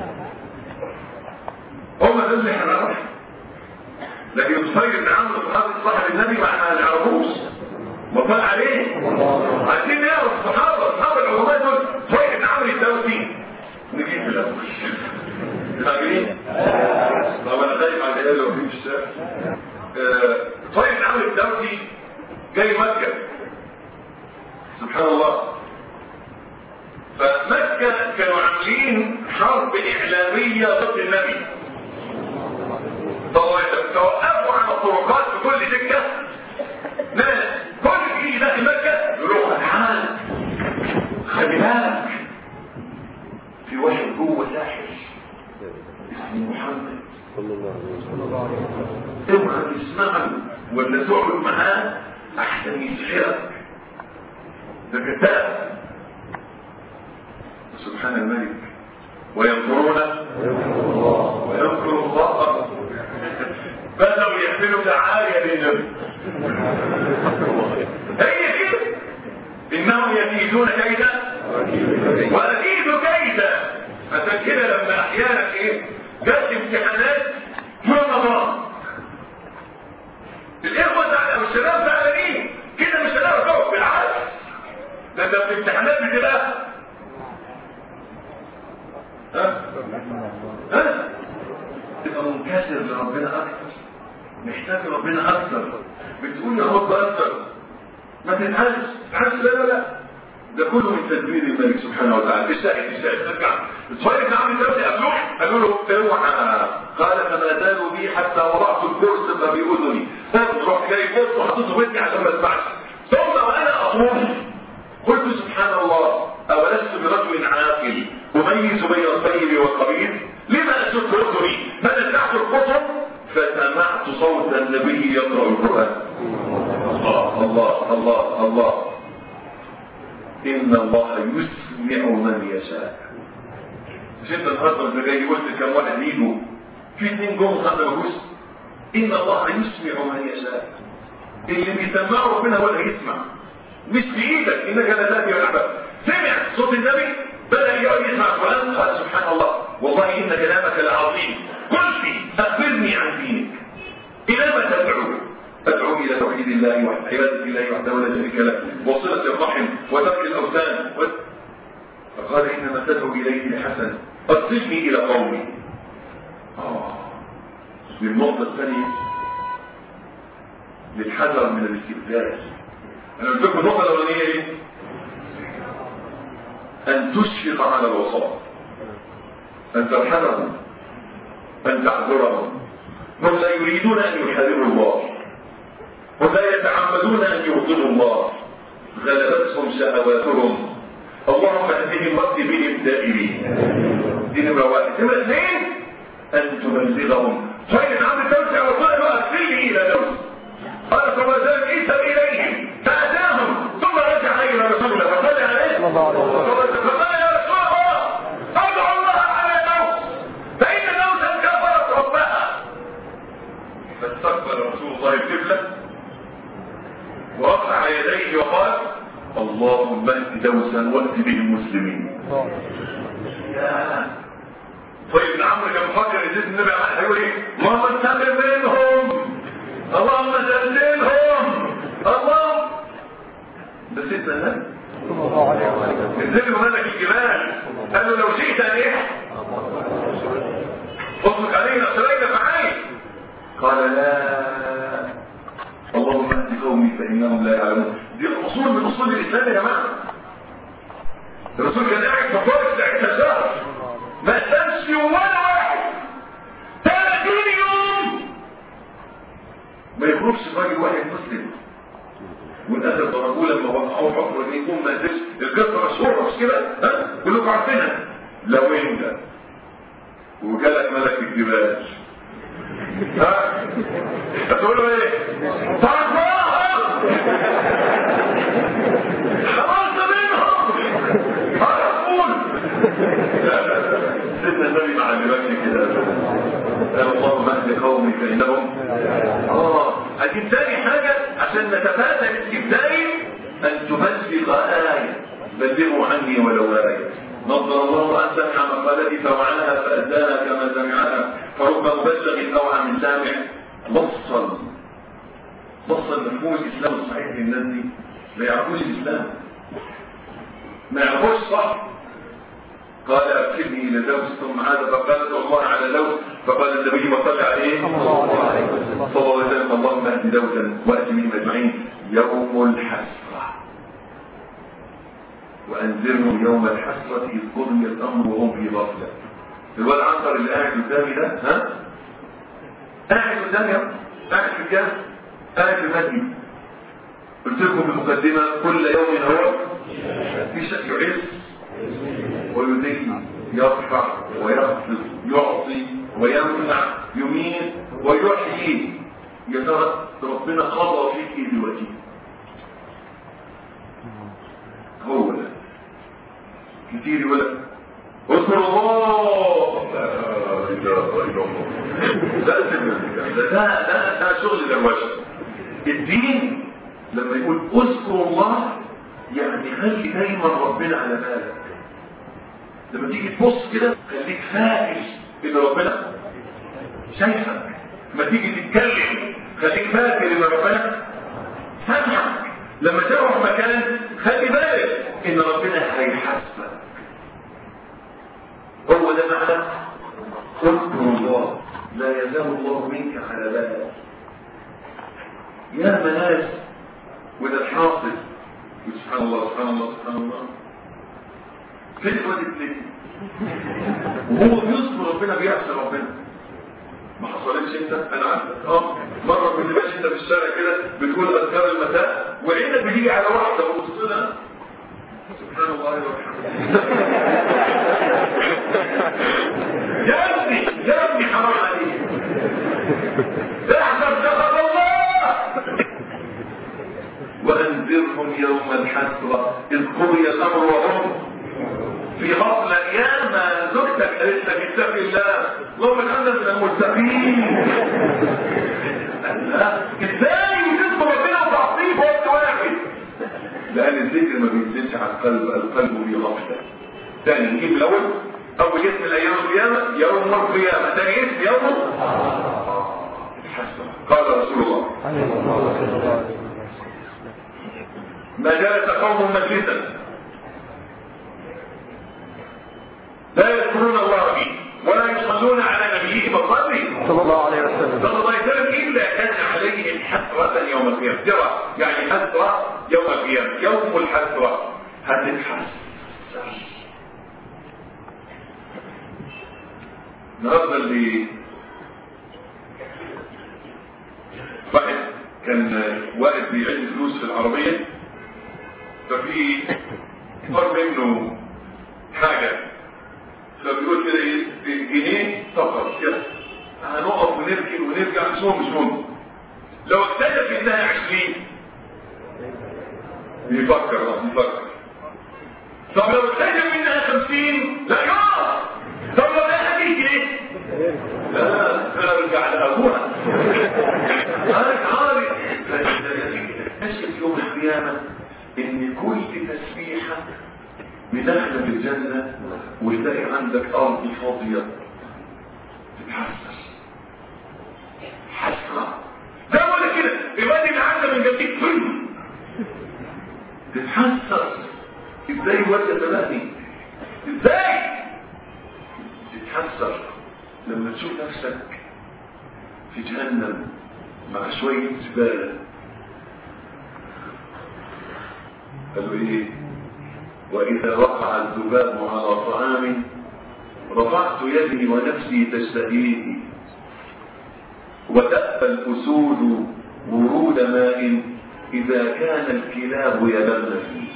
هم ده اللي هنعرف لكن الطفيل بن عمرو صحابي صاحب النبي ما احنا ما نعرفوش مطلع عليه عايزين نعرف الصحابه اصحاب العلماء دول طفيل بن عمرو الدوسي نجيب في الاول فاكرين؟ طب انا خايف على العيال لو في الشارع طيب بن عمرو الدوسي جاي مكه سبحان الله فمكة كانوا عاملين حرب إعلامية ضد النبي توقفوا عن الطرقات في كل سكة ناس كل جديد داخل مكة يروحوا الحال خلي بالك في واحد جوه ساحر اسمه محمد صلى الله عليه وسلم اوعى تسمعه ولا تقعد معاه احسن يسحرك ده كتاب سبحان الملك وينظرون وينكر الله بدأوا يحملوا دعاية للنبي هي كده انهم يكيدون كيدا واكيد كيدا عشان كده لما احيانا ايه جت امتحانات في رمضان الاخوه زعلانين والشباب زعلانين كده مش هنعرف نقف بالعكس ده انت في امتحانات بتبقى ها ها تبقى منكسر لربنا اكتر محتاج ربنا اكتر بتقول يا رب اكتر ما تنهزش عارف لا لا لا ده كله من تدبير الملك سبحانه وتعالى الشاهد الشاهد ترجع الصغير بن عمرو الدوسي قبلوه قالوا له اوعى قال فما زالوا بي حتى وضعت الكرسي باذني رحت جاي كرسي وحطيته ودني عشان ما اسمعش ثم وانا اطوف قلت سبحان الله اولست برجل عاقل اميز بين الطيب والخبيث لما اشد اذني فنزعت القطب فسمعت صوت النبي يقرا القران الله الله الله الله ان الله يسمع من يشاء مش انت النهارده انت جاي قلت كم واحد يجوا في اثنين جم هذا مجوز ان الله يسمع من يشاء اللي بيسمعه ربنا هو اللي هيسمع مش بايدك انك لا تاتي ولا بأس سمع صوت النبي بدا يقعد يسمع القران قال سبحان الله والله ان كلامك لعظيم قلت اخبرني عن دينك الى ما تدعو ادعو الى توحيد الله وعباده الله وحده لا شريك له وصله الرحم وترك الاوثان و... فقال انما تدعو اليه لحسن ارسلني الى قومي اه للنقطه الثانيه للحذر من الاستبدال انا قلت لكم النقطه الاولانيه ايه ان تشفق على الوسط ان ترحمهم ان تحذرهم هم لا يريدون ان يحذروا الله هم لا يتعمدون ان يغضبوا الله غلبتهم شهواتهم اللهم اهدهم وقت بهم دائرين دي نمره واحد نمره اثنين ان تبلغهم طيب عم الدوس على طول ارسلني الى دوس قال فما زال عيسى اليهم فاتاهم ثم رجع الى رسول الله فصلى عليه فقال يا رسول الله ادعو الله على دوس فان دوسا كفرت ربها فاستقبل رسول الله القبله ورفع يديه وقال اللهم اهد دوسا وات به المسلمين طيب ابن عمرو كان مفكر يزيد النبي هيقول ايه اللهم سلم منهم اللهم سلمهم الله ده سيدنا النبي نزل ملك الجبال قال له لو شئت ان ايه اطلق علينا سرينا معاي قال لا اللهم اهد قومي فانهم لا يعلمون دي الاصول من اصول الاسلام يا جماعه الرسول كان قاعد في طارق ساعتها شهر ما سابش ولا واحد 30 يوم ما يخرجش راجل واحد مسلم والاسد ضربوه لما وقعوه حفر ان يكون ما قدرش القصه مشهوره مش كده ها كلكم عارفينها لو انت وجالك ملك الجبال ها هتقول له ايه؟ طرفاها خلاص منهم هتقول لا لا لا سيدنا النبي ما علمكش كده قال اللهم اهد قومي فانهم اه ادي ثاني حاجه عشان نتفادى الاستبدال ان تبلغ ايه بلغوا عني ولو ايه نظر الله ان سمع مقالتي فوعاها فاداها كما سمعها فرب مبلغ اوعى من سامع وصل وصل مفهوم الاسلام الصحيح للناس دي ما يعرفوش الاسلام ما يعرفوش صح قال أكلني إلى لوز ثم عاد فقالت الله على لوز فقال النبي ما صلى عليه صلى الله عليه وسلم اللهم اهد لوزا وأت بهم أجمعين يوم الحسرة وأنذرهم يوم الحسرة إذ قضي الأمر وهم في غفلة الواد عنتر اللي قاعد قدامي ده ها قاعد قدامي قاعد في الجنة قاعد في المسجد قلت لكم في المقدمة كل يوم هو في شيء يعز ويذل يرفع ويخفض يعطي ويمنع يميت ويحيي يا ترى ربنا قضى فيك ايه دلوقتي هو ده كتير يقول لك اذكر الله لا اله الا الله ده ده ده ده شغل دروشه الدين لما يقول اذكر الله يعني خلي دايما ربنا على بالك لما تيجي تبص كده خليك فاكر ان ربنا شايفك لما تيجي تتكلم خليك فاكر ان ربنا سامعك لما تروح مكان خلي بالك ان ربنا هيحاسبك هو ده معنى اذكر الله لا يزال الله منك على بالك يا مناس وده الحاصل سبحان الله سبحان الله سبحان الله فين الواد التاني وهو بيذكر ربنا بيعصي ربنا ما حصلتش انت انا عارفك اه مره كنت ماشي انت في الشارع كده بتقول اذكار المساء وعينك بتيجي على واحده وبص لها سبحان الله يا ابني يا ابني حرام عليك احذر سخط الله وانذرهم يوم الحسره اذ قضي الامر وهم في غفلة يا ما زوجتك قالت لك اتق الله اللهم اجعلنا من المتقين ازاي تذكر ربنا وتعصيه في وقت واحد لان الذكر ما بينزلش على القلب القلب في غفلة ثاني نجيب الاول اول اسم الايام القيامة يوم القيامة ثاني اسم يوم الحسرة قال رسول الله ما جلس قوم مجلسا لا يذكرون الله به ولا يصلون على نبيهم الصالح صلى الله عليه وسلم صلى الله عليه وسلم الا كان عليهم حسرة يوم القيامة ترى يعني حسرة يوم القيامة يوم الحسرة هتتحسر النهارده اللي واحد كان واقف بيعد فلوس في العربية ففي طلب منه حاجة فبيقول كده ايه جنيه فقط كده هنقف ونركن ونرجع مش مهم مش مهم لو اكتشف انها عشرين بيفكر اه بيفكر طب لو اكتشف انها خمسين لا يقف طب لو لقاها دي جنيه لا ارجع لابوها ارجع اكتشف يوم القيامه ان كل تسبيحه بدخل في الجنة وتلاقي عندك أرض فاضية تتحسر حسرة ده ولا كده الواد اللي عدى من جنبك فين تتحسر ازاي الواد يتبهني ازاي تتحسر لما تشوف نفسك في جهنم مع شوية زبالة قالوا ايه وإذا وقع الذباب على طعام رفعت يدي ونفسي تشتهيه وتأبى الأسود ورود ماء إذا كان الكلاب يلبن فيه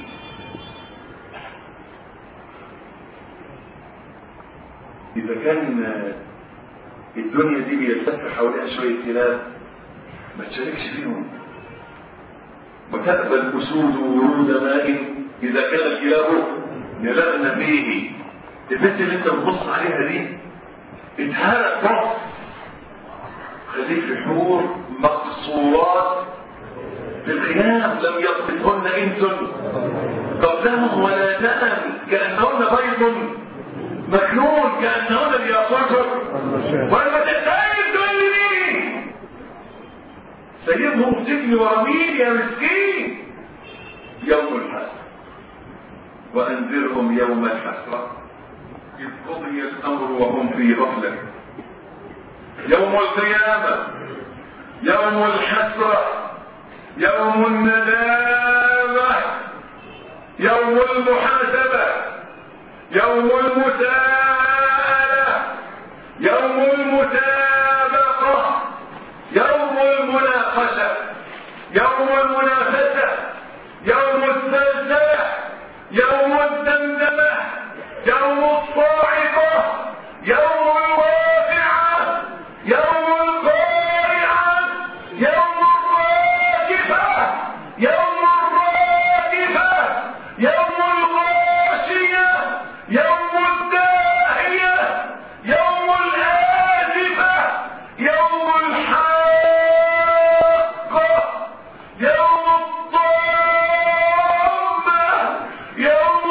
إذا كان الدنيا دي بيلتف حواليها شوية كلاب ما تشاركش فيهم وتأبى الأسود ورود ماء إذا كان الكلاب يلبن فيه البنت اللي انت بتبص عليها دي اتهرق بص خليك في حور مقصورات في الخيام لم يطلقهن انس قبلهم ولا دأم كأنهن بيض مكنون كأنهن الياقوت ولما تتعلم تقول لي سيبهم سجن ورميل يا مسكين يوم الحسرة وأنذرهم يوم الحسرة إذ قضي الأمر وهم في غفلة يوم القيامة يوم الحسرة يوم الندامة يوم المحاسبة يوم المساءلة يوم المسابقة يوم المناقشة يوم المنافسة يوم الزلزلة يوم الدمدمة يوم الصاعقة يوم الواقعة يوم القارعة يوم الراجفة يوم الراجفة يوم الغاشية يوم الداهية يوم الآزفة يوم الحاقة يوم الطامة يوم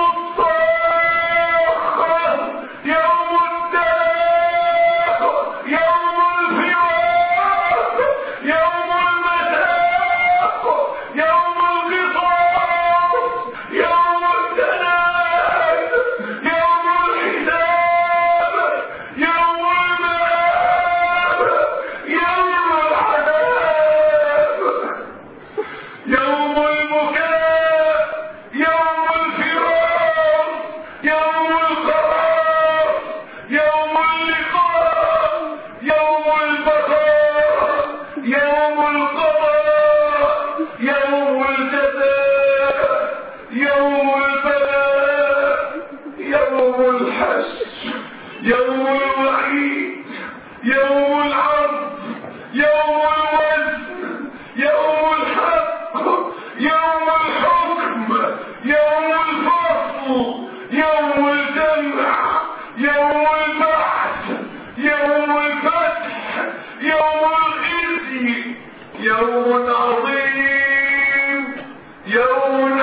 الصاخة يوم الداخ يوم الفراق يوم المساق يوم القصاص يوم التناد يوم الحساب يوم المآب يوم العذاب يوم البكاء يوم الفرار يوم القرار يوم اللقاء يوم البقاء يوم القضاء يوم الجزاء يوم البلاء يوم الحشر يوم الوعيد يوم العرض يوم الوزن يوم الحق يوم الحكم يوم الفصل يوم الجمع يوم البعث يوم الفتح يوم الخزي يوم عظيم يوم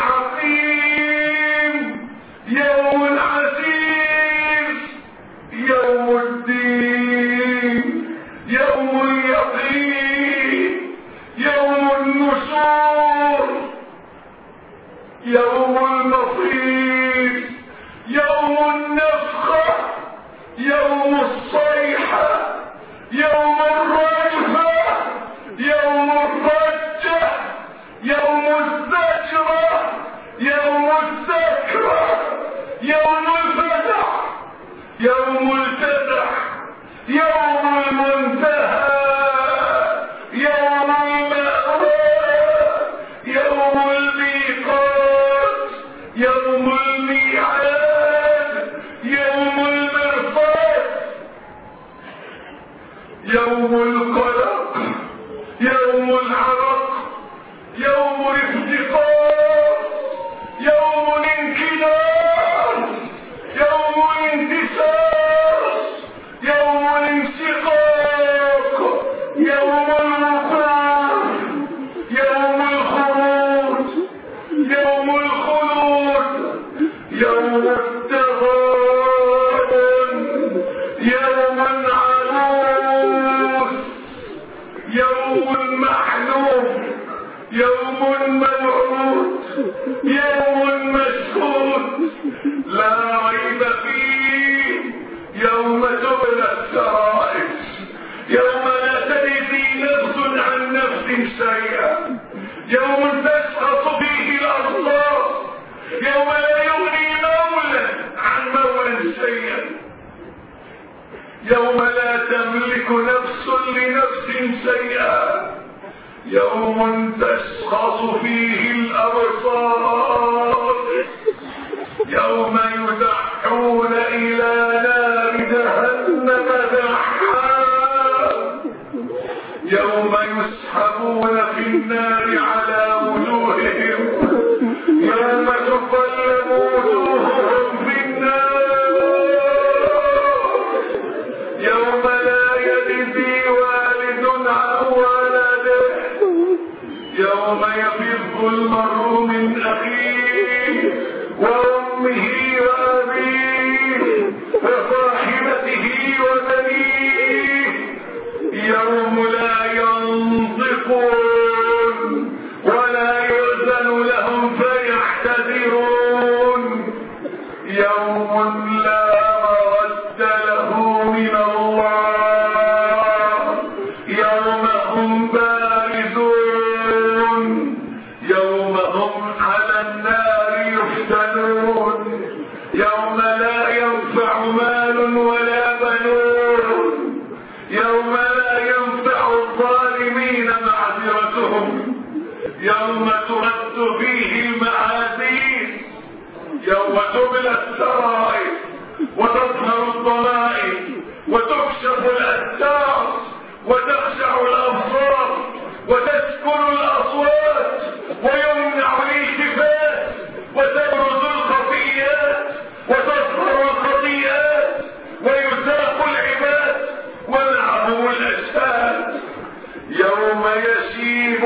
عظيم يوم عزيز يوم الدين يوم اليقين يوم النشور يوم المصير يوم النفخة يوم الصيحة يوم الرجفة يوم الرجة يوم الزجرة يوم الذكرى يوم الفزع يوم الفزع يوم المنتهى يوم المأوى يوم الميقات يوم الميعاد يوم المرصاد يوم القلق يوم العرق يوم الافتقار يوم الانكدار يوم الانتصار يوم الانشقاق يوم الوقوف يوم الخروج يوم الخلود يوم التغابن يوم العروس يوم المحلوم يوم الموعود يوم مشهود لا ريب فيه يوم تبلى السرائر يوم لا تجزي نفس عن نفس شيئا يوم تسقط فيه الأرصاص يوم لا يغني مولى عن مولى شيئا يوم لا تملك نفس لنفس شيئا يوم تشخص فيه الأبصار يوم يدعون إلى نار جهنم دحا يوم يسحبون في النار على وجوههم يوم تقلب وجوههم في النار يوم لا يجزي والد عن ولده يوم يفر المرء من أخيه وأمه وأبيه وصاحبته وبنيه يوم لا ينطقون ولا يؤذن لهم فيعتذرون يوم لا مرد له من الله يوم هم بارزون يوم هم على النار يفتنون يوم لا ينفع مال ولا بنون يوم لا ينفع الظالمين معذرتهم يوم ترد فيه المعاذير يوم تبلى السرائر وتظهر الضمائر وتكشف الأستار وتخشع الأبصار وتسكن الأصوات ويمنع الالتفات وتبرز الخفيات وتظهر الخطيئات ويساق العباد ولعبه الأجساد يوم يشيب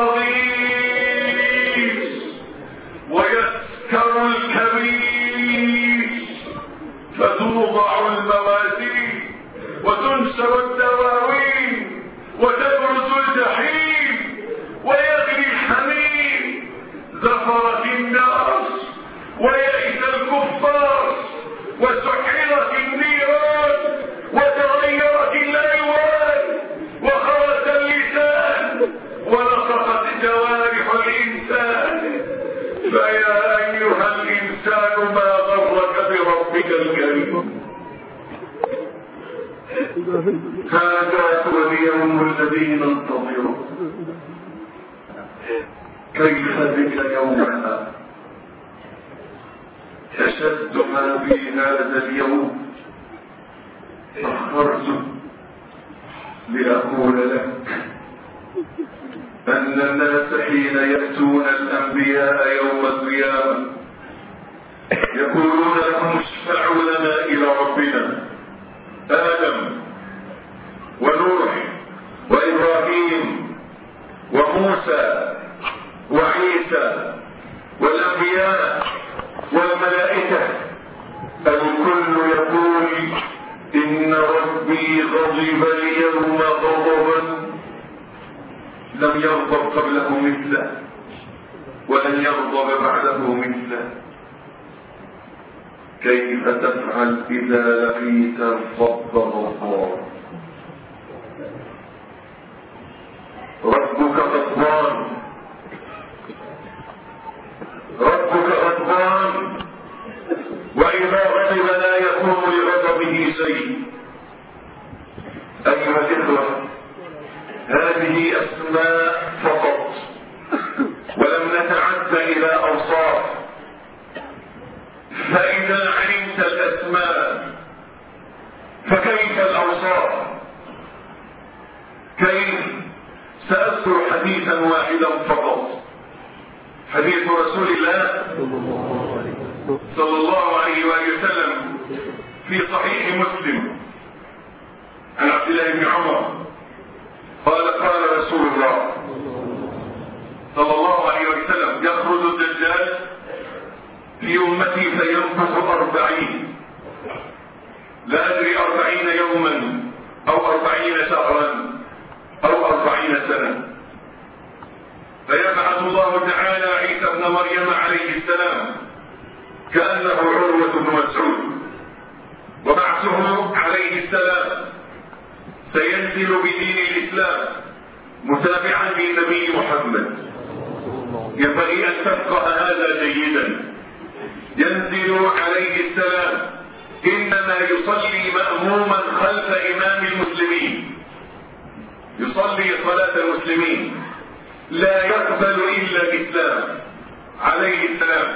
الصغير ويسكر الكبير فتوضع الموازين وتنشر الدواوين وتبرز الجحيم ويغلي الحميم زفرت النار ويئس الكفار وسحرت النيران وتغيرت الالوان وخرج اللسان ونطقت جوارح الانسان فيا ايها الانسان ما غرك بربك الكريم هذا هو اليوم الذي ننتظره كيف بك يومنا أشد ما في هذا اليوم أخرت لأقول لك أن الناس حين يأتون الأنبياء يوم القيامة يقولون لهم اشفعوا لنا إلى ربنا آدم ونوح وإبراهيم وموسى وعيسى والأنبياء والملائكة الكل يقول إن ربي غضب اليوم غضبا لم يغضب قبله مثله ولن يغضب بعده مثله كيف تفعل إذا لقيت الرب غضبان ربك غضبان ربك غضبان وإذا غضب لا يكون لغضبه شيء أيها الإخوة هذه أسماء فقط ولم نتعد إلى أوصاف فإذا علمت الأسماء فكيف الأوصاف كيف سأذكر حديثا واحدا فقط حديث رسول الله صلى الله عليه وآله وسلم في صحيح مسلم عن عبد الله بن عمر قال قال رسول الله صلى الله عليه وسلم يخرج الدجال في أمتي فينفخ أربعين لا أدري أربعين يوما أو أربعين شهرا أو أربعين سنة فيبعث الله تعالى عيسى ابن مريم عليه السلام كأنه عروة بن مسعود وبعثه عليه السلام سينزل بدين الإسلام متابعا للنبي محمد ينبغي أن تفقه هذا جيدا ينزل عليه السلام إنما يصلي مأموما خلف إمام المسلمين يصلي صلاة المسلمين لا يقبل إلا الإسلام عليه السلام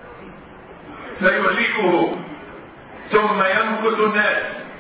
فيهلكه ثم يمكث الناس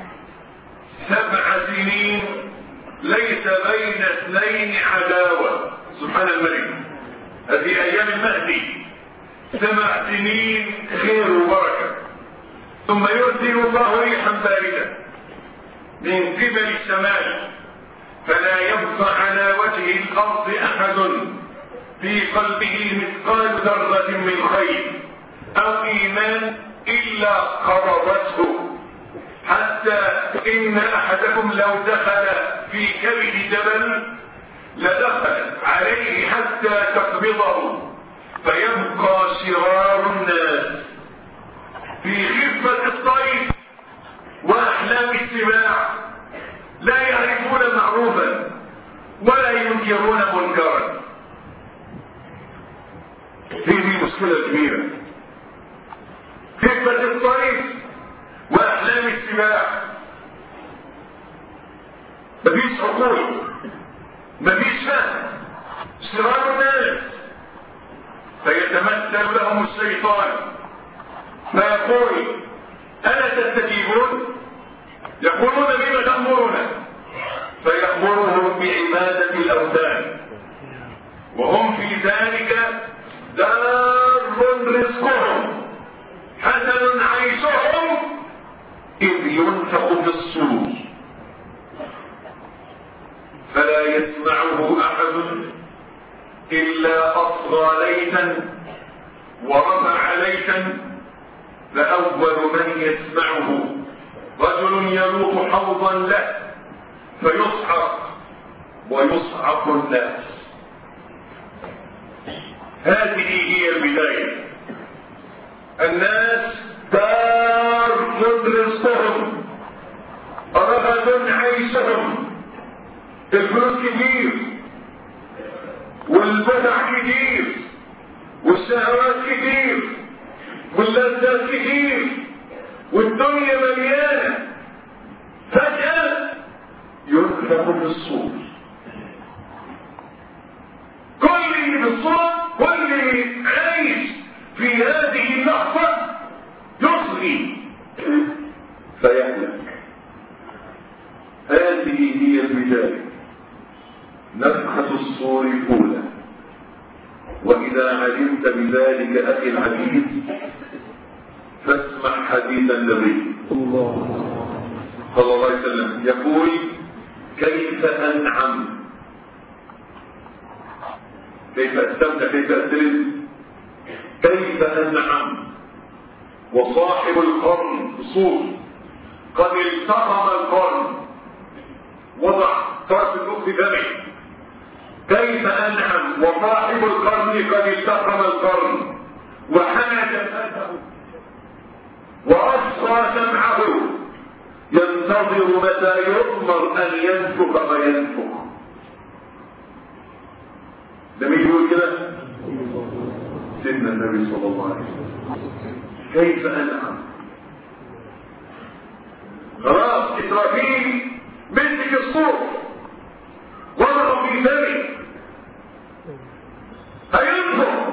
سبع سنين ليس بين اثنين عداوة سبحان الملك هذه أيام المهدي سبع سنين خير وبركة ثم يرسل الله ريحا باردة من قبل الشمال فلا يبقى على وجه الأرض أحد في قلبه مثقال ذرة من خير أو إيمان إلا قرضته حتى إن أحدكم لو دخل في كبد جبل لدخل عليه حتى تقبضه فيبقى شرار الناس في خفة الطيف وأحلام السباع لا يعرفون معروفا ولا ينكرون منكرا هذه مشكلة كبيرة خفة الطيف وأحلام السباع مفيش عقول مفيش فهم شرار الناس فيتمثل لهم الشيطان فيقول ألا تستجيبون يقولون بما تأمرنا فيأمرهم بعبادة الأوثان وهم في ذلك دار رزقهم حسن عيشهم إذ ينفق في الصور فلا يسمعه أحد إلا أصغى ليتا ورفع ليتا فأول من يسمعه رجل يلوط حوضا له فيصعق ويصعق الناس هذه هي البداية الناس دار رزقهم رغد عيشهم الفلوس كتير والبدع كتير والشهوات كتير واللذات كتير والدنيا مليانة فجأة ينفخ في الصور كل اللي في الصور كل اللي عايش في هذه اللحظة يصغي فيهلك هذه هي البداية نفخة الصور الأولى وإذا علمت بذلك أخي العزيز فاسمع حديث النبي الله صلى الله عليه وسلم يقول كيف أنعم كيف أستمتع كيف أسلم كيف أنعم وصاحب القرن صور قد التقم القرن وضع طرف الأخت فمه كيف أنعم وصاحب القرن قد التقم القرن وحنى جبهته وأصغى سمعه ينتظر متى يؤمر أن ينفخ فينفخ ده مين يقول كده؟ سيدنا النبي صلى الله عليه وسلم كيف أنعم خلاص إسرافيل مسك الصوت وضعه في فمه هينفخ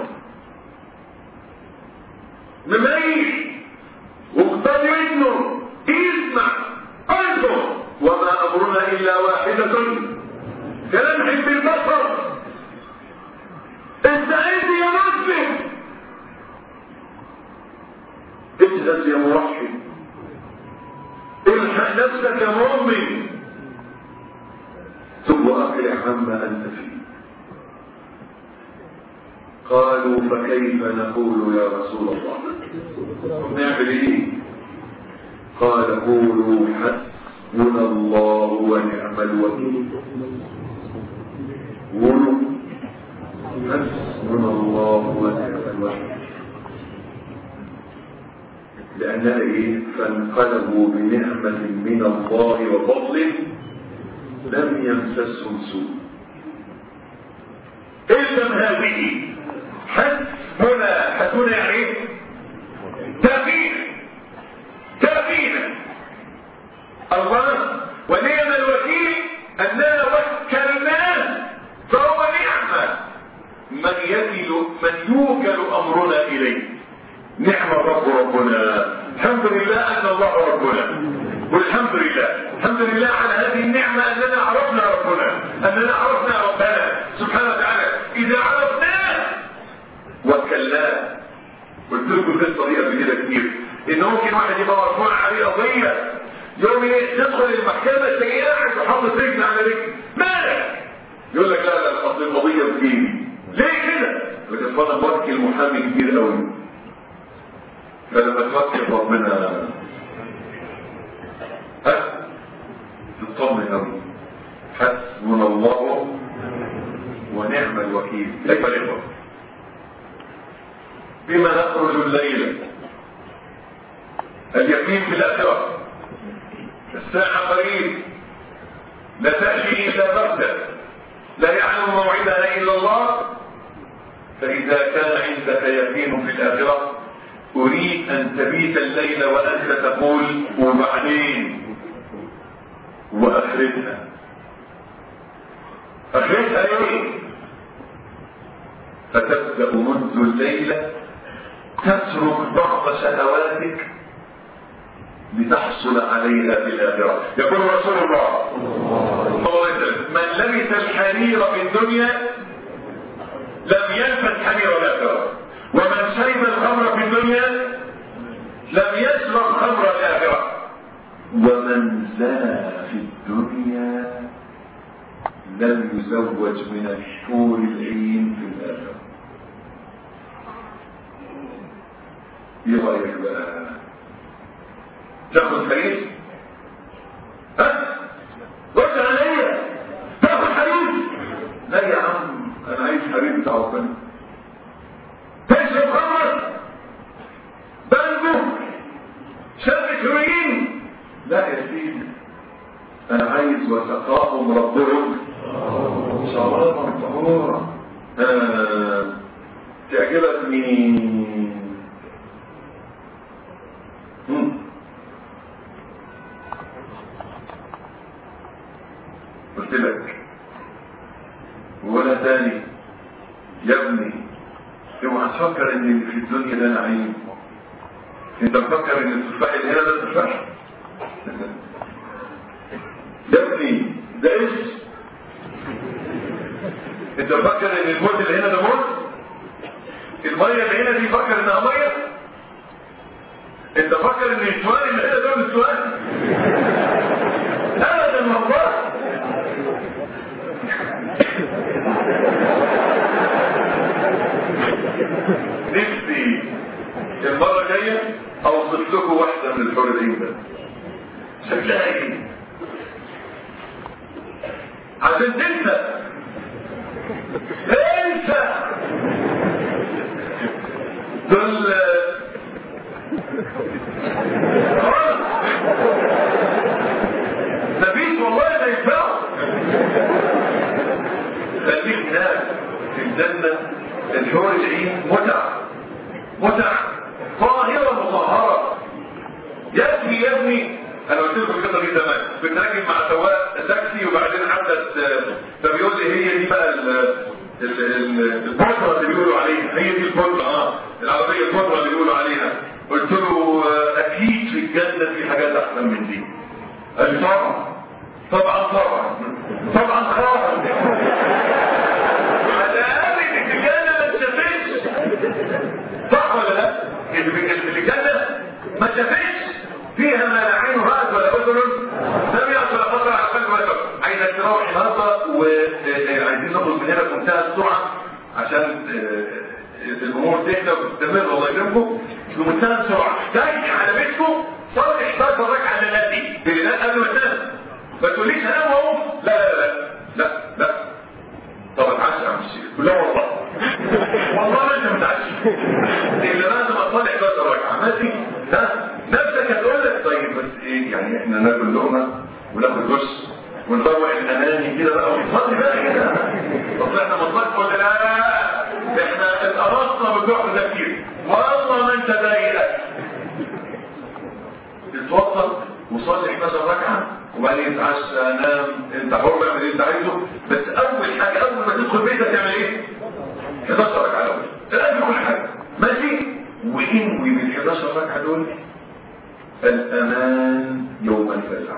مميز واقتضي منه يسمع انظر وما امرنا الا واحدة كلمح بالبصر استعد يا مسلم اجهز يا موحد الحق نفسك يا مؤمن ثم اقلع عما انت فيه قالوا فكيف نقول يا رسول الله نعمل ايه قال قولوا حسبنا الله ونعم الوكيل قولوا حسبنا الله ونعم الوكيل لأنها إيه فانقلبوا بنعمة من الله وفضله لم يمسسهم سوء إذن هذه حسبنا حسبنا يعني ايه تأمين تأمين الله ونعم الوكيل أننا وكلناه فهو نعمة والحمد لله الحمد لله على هذه النعمة أننا عرفنا ربنا أننا عرفنا ربنا سبحانه وتعالى إذا عرفناه وكلناه قلت لكم القصة دي قبل كده كتير إن ممكن واحد يبقى مرفوع عليه قضية يوم تدخل المحكمة تلاقيه قاعد وحاطط رجل على رجل مالك يقول لك لا لا اصل القضية بجيبي ليه كده؟ لكن فانا ببكي المحامي كبير قوي فلما توكل ربنا ها تطمن قوي حسبنا الله ونعم الوكيل كيف الاخوه بما نخرج الليله اليقين في الاخره الساعه قريب لا تاتي الا بغته لا يعلم موعدها الا الله فاذا كان عندك يقين في الاخره اريد ان تبيت الليل وانت تقول وبعدين واخرتها اخرتها ايه فتبدا منذ الليله تترك بعض شهواتك لتحصل عليها في الاخره يقول رسول الله صلى الله عليه وسلم من لبس الحرير في الدنيا لم يلبس حرير الاخره ومن شرب الخمر في الدنيا لم يشرب خمر الاخره ومن زنى في الدنيا لم يزوج من الحور العين في الاخره ايه رايك بقى تاخد حديث ها رد عليا تاخد حديث لا يا عم انا عايز حبيب بتاع ربنا تشرب خمر بانجو شرب هيروين لا يا سيدي انا عايز وسقاهم ربهم شرابا طهورا آه. تعجبك مين مم. قلت لك ولا تاني يا ابني اوعى تفكر ان اللي في الدنيا ده نعيم انت مفكر ان التفاح اللي هنا ده تفاح يا ابني ده ايش انت مفكر ان الموت اللي هنا ده موت الميه اللي هنا دي فكر انها ميه انت فكر ان السؤال اللي هنا ده مش سؤال ابدا والله نفسي المرة الجاية اوصف لكم واحدة من الحور العين ده شكلها ايه عشان تنسى انسى دول خلاص نبيت والله ما ينفعوا خليك هناك في الجنة الحور العين متع متع طاهرة مطهرة يا ابني يا ابني انا قلت لكم القصه دي زمان كنت راكب مع سواق تاكسي وبعدين عدت فبيقول لي هي دي بقى البودره اللي بيقولوا عليها هي دي البودره اه العربيه البودره اللي بيقولوا عليها قلت له اكيد في الجنه في حاجات احسن من دي قال لي طبعا طبعا طبعا طبعا خالص على الاقل ان في الجنه ما تشافش صح ولا لا؟ اللي في الجنه ما تشافش فيها ما لا عين رأت ولا أذن لم يأتي ولا خطر على قلب ولا فكر عايزك تروح النهارده وعايزين نخرج من هنا بمنتهى السرعة عشان الأمور تهدى وتستمر الله يكرمكم بمنتهى السرعة ترجع على بيتكم صلي 11 ركعة للنبي بالليل قبل ما تنام ما تقوليش هنام واقوم لا لا لا لا لا طب اتعشى يا عم الشيخ لا والله والله ما انت متعشى اللي لازم اصلي 11 ركعة ماشي ها نفسك هتقول لك طيب بس ايه يعني احنا ناكل لقمه وناخد دش ونروح الاناني كده بقى ونصلي بقى كده اصل احنا مصلي ولا لا احنا اتقرصنا بالجوع تفكير والله ما انت ضايقك اتوضى وصلي 11 ركعه وبعدين اتعشى نام انت حر اعمل اللي انت عايزه بس اول حاجه اول ما تدخل بيتك تعمل ايه؟ 11 ركعه الاول تلاقي كل حاجه ماشي وانوي بال 11 ركعه دول الأمان يوم الفزع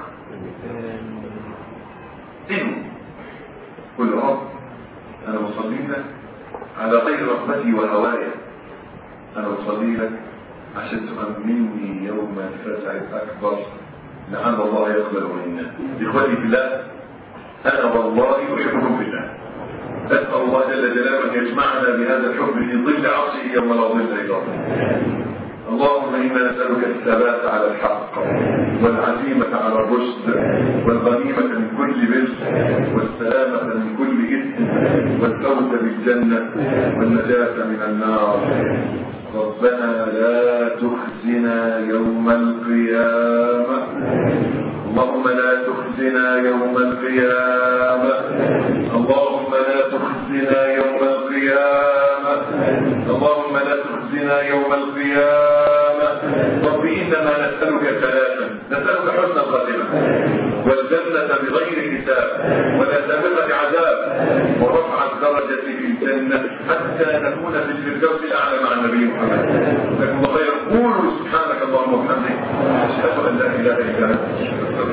إن قل رب أنا أصلي لك على غير رغبتي وهوايا أنا أصلي لك عشان تؤمني يوم الفزع الأكبر لعل الله يقبل منا إخوتي في الله أنا والله أحبكم في الله أسأل الله جل جلاله أن يجمعنا بهذا الحب في ظل عرشه يوم لا ظل إلا ظله اللهم إنا نسألك الثبات على الحق والعزيمة على الرشد والغنيمة من كل بر والسلامة من كل إثم والفوز بالجنة والنجاة من النار ربنا لا تخزنا يوم القيامة اللهم لا تخزنا يوم القيامة اللهم لا تخزنا يوم القيامة اللهم لا تخزنا يوم القيامة رب إنما نسألك ثلاثا نسألك حسن الخاتمة والجنة بغير حساب ولا سابقة عذاب ورفع الدرجة في الجنة حتى نكون في الفردوس الأعلى مع النبي محمد لكم خير قولوا سبحانك اللهم وبحمدك أشهد أن لا إله إلا أنت